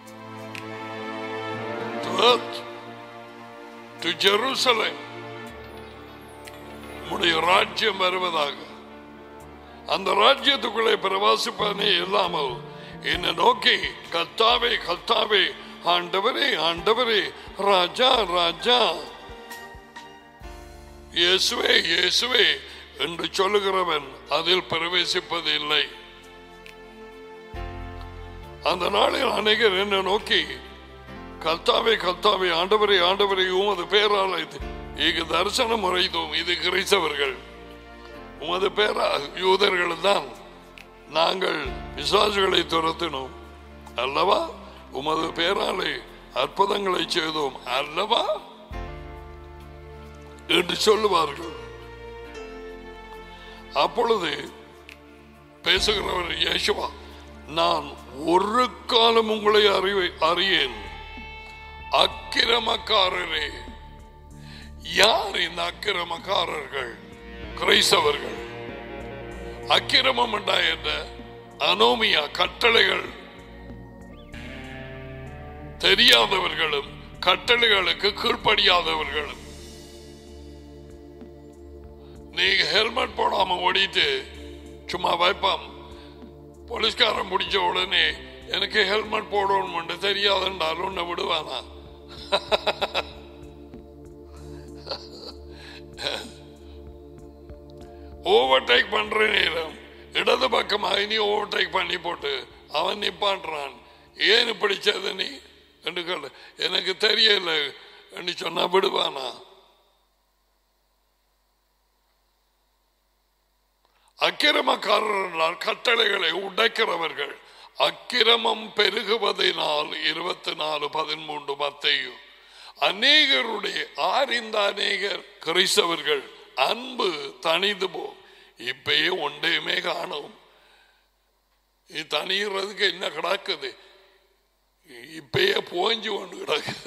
Speaker 1: To earth, to Jerusalem. உம்முடைய ராஜ்யம் வருவதாக அந்த ராஜ்யத்துக்குள்ளே பிரவாசிப்பனே இல்லாமல் என்னை நோக்கி கத்தாவே கத்தாவே ஆண்டவரே ஆண்டவரே ராஜா ராஜா இயேசுவே இயேசுவே என்று சொல்லுகிறவன் அதில் பிரவேசிப்பது இல்லை அந்த நாளில் அநேகர் என்னை நோக்கி கர்த்தாவே கர்த்தாவே ஆண்டவரே ஆண்டவரே உமது பேரால் இங்கு தரிசனம் உரைத்தோம் இது கிறிஸ்தவர்கள் உமது பேரால் யூதர்கள் தான் நாங்கள் விசுவாசிகளை துரத்தினோம் அல்லவா உமது பேராலே அற்புதங்களை செய்தோம் அல்லவா என்று சொல்லுவார்கள் அப்பொழுது பேசுகிறவர் இயேசுவா நான் ஒரு காலம் உங்களை அறிவை அறியேன் அக்கிரமக்காரரே யார் இந்த அக்கிரமக்காரர்கள் கிரைஸ்தவர்கள் அக்கிரமம் என்றா என்ன அனோமியா கட்டளைகள் தெரியாதவர்களும் கட்டளைகளுக்கு கீழ்ப்படியாதவர்களும் நீங்க ஹெல்மெட் போடாம ஓடிட்டு சும்மா வைப்பான் போலீஸ்காரன் முடிஞ்ச உடனே எனக்கு ஹெல்மெட் போடணும் தெரியாதுன்றாலும் உன்னை விடுவானா ஓவர்டேக் பண்ற நேரம் இடது பக்கமாக நீ ஓவர்டேக் பண்ணி போட்டு அவன் நிப்பான்றான் ஏன் இப்படி செய்த நீ என்று கேளு. எனக்கு தெரியல என்று சொன்னா விடுவானா அக்கிரமக்காரர் என்றால் கட்டளைகளை உடைக்கிறவர்கள் அக்கிரமம் பெருகுவதினால் இருபத்தி நாலு பதிமூன்று மத்தையும் அநேகருடைய ஆர் இந்த அநேகர் கிறிஸ்தவர்கள் அன்பு தனிந்து போ இப்பயே ஒன்றையுமே காணும் இது தனிகிறதுக்கு என்ன கிடக்குது இப்பயே போஞ்சு கொண்டு கிடக்குது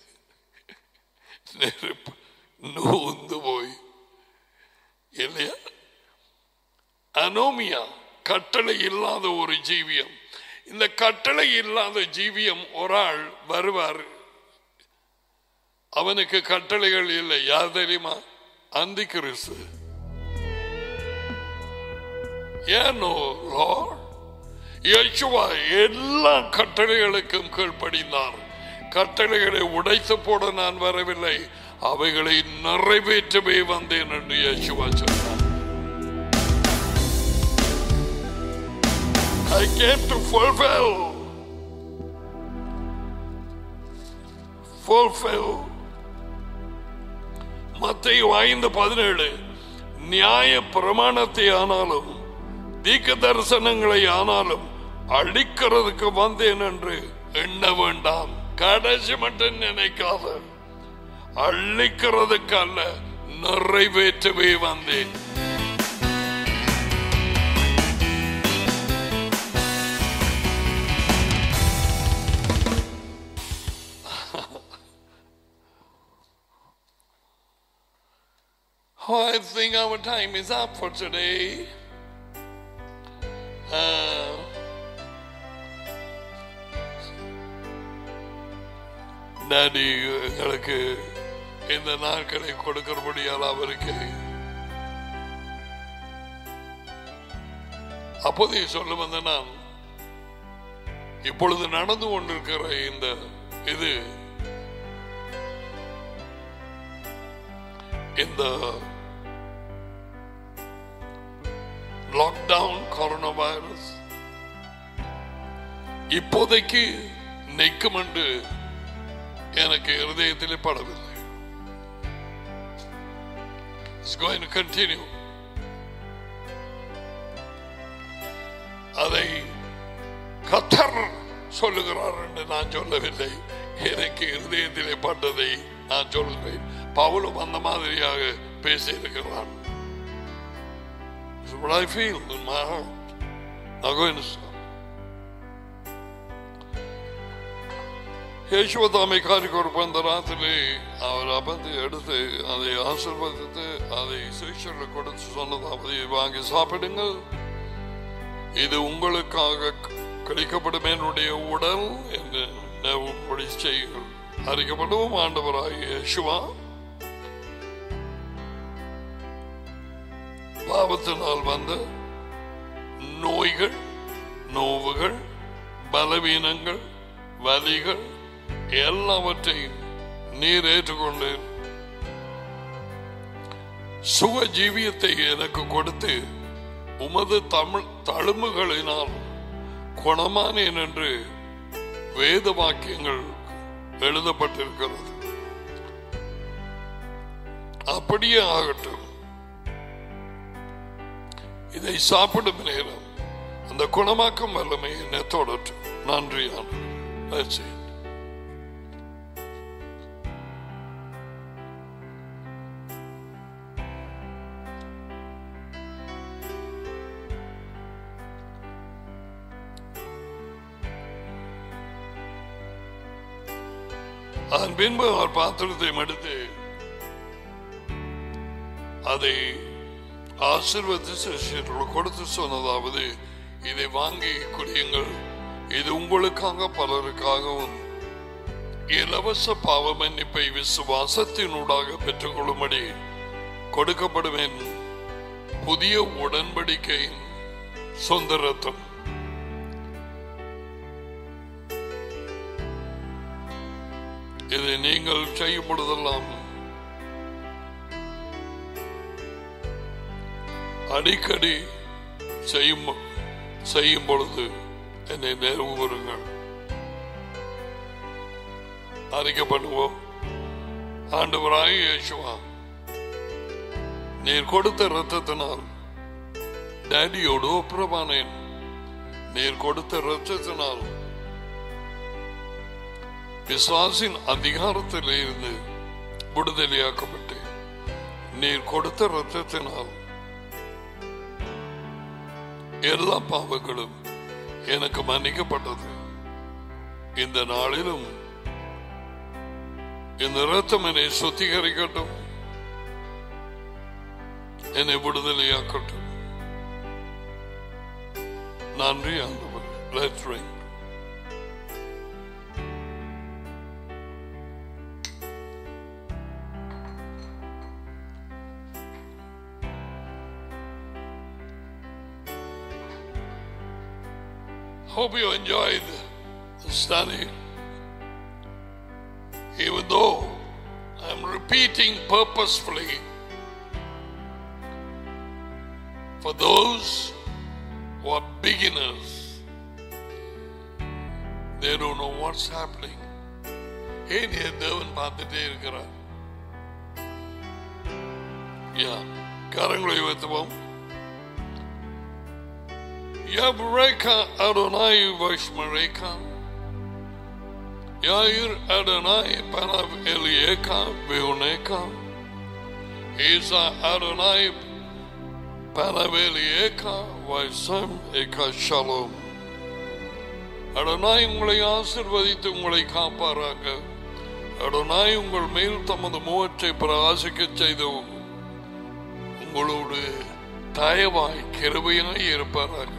Speaker 1: நெருப்பு நூந்து போய் இல்லையா அனோமியா கட்டளை இல்லாத ஒரு ஜீவியம் இந்த கட்டளை இல்லாத ஜீவியம் ஒரு ஆள் வருவார் அவனுக்கு கட்டளைகள் இல்லை யார் தெரியுமா அந்தி கிறிஸ்து ஏனோ Lord? யேசுவா எல்லா கட்டளைகளுக்கும் கீழ்ப்படிந்தார் கட்டளைகளை உடைத்து போட நான் வரவில்லை அவைகளை நிறைவேற்றவே வந்தேன் என்று யேசுவா சொன்னார் I came to fulfill fulfill மத்திய ஐந்து பதினேழு நியாய பிரமாணத்தை ஆனாலும் தீக்க தரிசனங்களை ஆனாலும் அழிக்கிறதுக்கு வந்தேன் என்று எண்ண வேண்டாம் கடைசி மட்டும் நினைக்காத அழிக்கிறதுக்கு அல்ல நிறைவேற்றவே வந்தேன் Oh, I think our time is up for today. Uh, daddy எங்களுக்கு இந்த நாட்களை கொடுக்கிறபடியால் அவருக்கு அப்போதைய சொல்ல வந்த நான் இப்பொழுது நடந்து கொண்டிருக்கிற இந்த இது இந்த லாக்டவுன் கொரோனா வைரஸ் இப்போதைக்கு நிற்கும் என்று எனக்கு இருதயத்திலே படவில்லை It's going to continue. அதை கத்தர் சொல்லுகிறார் என்று நான் சொல்லவில்லை எனக்கு இருதயத்திலே பட்டதை நான் சொல்கிறேன் பவுலும் அந்த மாதிரியாக பேசியிருக்கிறான் It's what I feel in my heart. Now go and stop. യേശുവ താമെ കാരിക്കൊടുപ്പം തരാത്തിലെ അവർ അബദ്ധി എടുത്ത് அதை ஆசிர்வதித்து அதை சிகிச்சைகள் கொடுத்து சொன்னதாவது வாங்கி சாப்பிடுங்கள் இது உங்களுக்காக கிடைக்கப்படும் என்னுடைய உடல் என்று நினைவுபடி செய்யுங்கள் அறிக்கப்படும் ஆண்டவராகிய யேசுவா பாவத்தினால் வந்த நோய்கள் நோவுகள் பலவீனங்கள் வலிகள் எல்லாவற்றையும் நீர் ஏற்றுக்கொண்டு சுக ஜீவியத்தை எனக்கு கொடுத்து உமது தமிழ் தழும்புகளினால் குணமானேன் என்று வேத வாக்கியங்கள் எழுதப்பட்டிருக்கிறது அப்படியே ஆகட்டும் இதை சாப்பிடும் நேரம் அந்த குணமாக்கும் வல்லமை என்னை தொடட்டும் நன்றி ஆண்டு That's it. அதன் பின்பு அவர் பாத்திரத்தை எடுத்து அதை ஆசிர்வதி சிஷ்யர்கள் கொடுத்து சொன்னதாவது இதை வாங்கி குடியுங்கள் இது உங்களுக்காக பலருக்காகவும் இலவச பாவ மன்னிப்பை விசுவாசத்தினூடாக பெற்றுக்கொள்ளும்படி கொடுக்கப்படுவேன் புதிய உடன்படிக்கையின் சொந்த ரத்தம் இதை நீங்கள் செய்யும் பொழுதெல்லாம் அடிக்கடி செய்யும் செய்யும் பொழுது என்னை நினைவு கூறுங்கள் அறிக்கை பண்ணுவோம் ஆண்டவராய் இயேசுவா நீர் கொடுத்த ரத்தத்தினால் டேடியோடு ஒப்புரமானேன் நீர் கொடுத்த ரத்தத்தினால் பிசாசின் அதிகாரத்தில் இருந்து விடுதலையாக்கப்பட்டேன் நீர் கொடுத்த ரத்தத்தினால் எல்லா பாவங்களும் எனக்கு மன்னிக்கப்பட்டது இந்த நாளிலும் இந்த ரத்தம் என்னை சுத்திகரிக்கட்டும் என்னை விடுதலையாக்கட்டும் நன்றி ஆண்டவர் let's ring Hope you enjoyed the study. Even though I'm repeating purposefully for those who are beginners, they don't know what's happening. ஏன் என் தேவன் பார்த்துட்டே இருக்கிறார் யா கரங்களை உயர்த்துவோம் Yabreka Adonai Vashmareka Yair Adonai Panav Elieka Beoneka Isa Adonai Panav Elieka Vaisam Eka Shalom Adonai உங்களை ஆசிர்வதித்து உங்களை காப்பாராக அடனாய் உங்கள் மேல் தமது முகத்தை பிரகாசிக்க செய்து உங்களோடு தயவாய் கிருபையாய் இருப்பாராக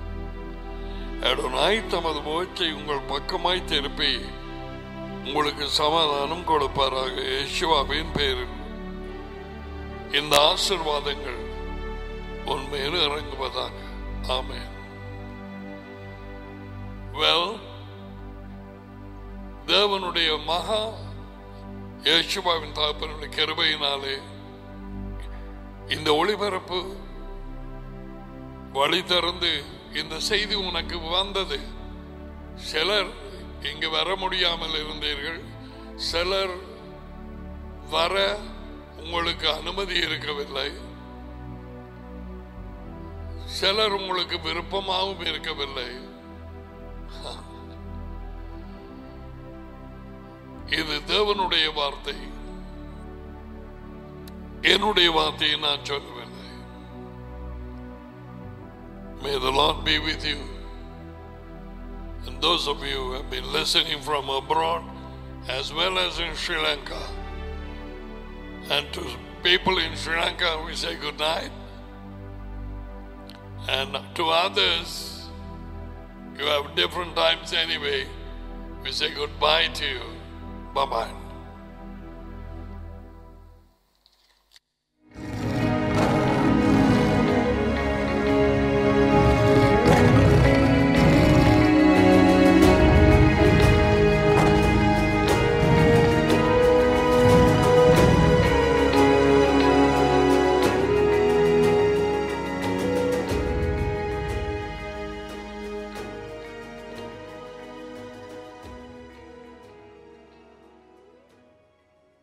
Speaker 1: அடனாய் தமது முகத்தை உங்கள் பக்கமாய் திருப்பி உங்களுக்கு சமாதானம் கொடுப்பாராக யேசுவாவின் பேரில் இந்த ஆசிர்வாதங்கள் உன் மேல் இறங்குவதாக ஆமென் வெல் தேவனுடைய மகா யேசுவாவின் தகப்பனுடைய கிருபையினாலே இந்த ஒளிபரப்பு வழி திறந்து இந்த செய்தி உனக்கு வந்தது சிலர் இங்கு வர முடியாமல் இருந்தீர்கள் சிலர் வர உங்களுக்கு அனுமதி இருக்கவில்லை சிலர் உங்களுக்கு விருப்பமாகவும் இருக்கவில்லை இது தேவனுடைய வார்த்தை என்னுடைய வார்த்தையை நான் சொல்லவில்லை May the Lord be with you. And those of you who have been listening from abroad as well as in Sri Lanka. And to people in Sri Lanka, we say good night. And to others, you have different times anyway. We say goodbye to you. Bye bye.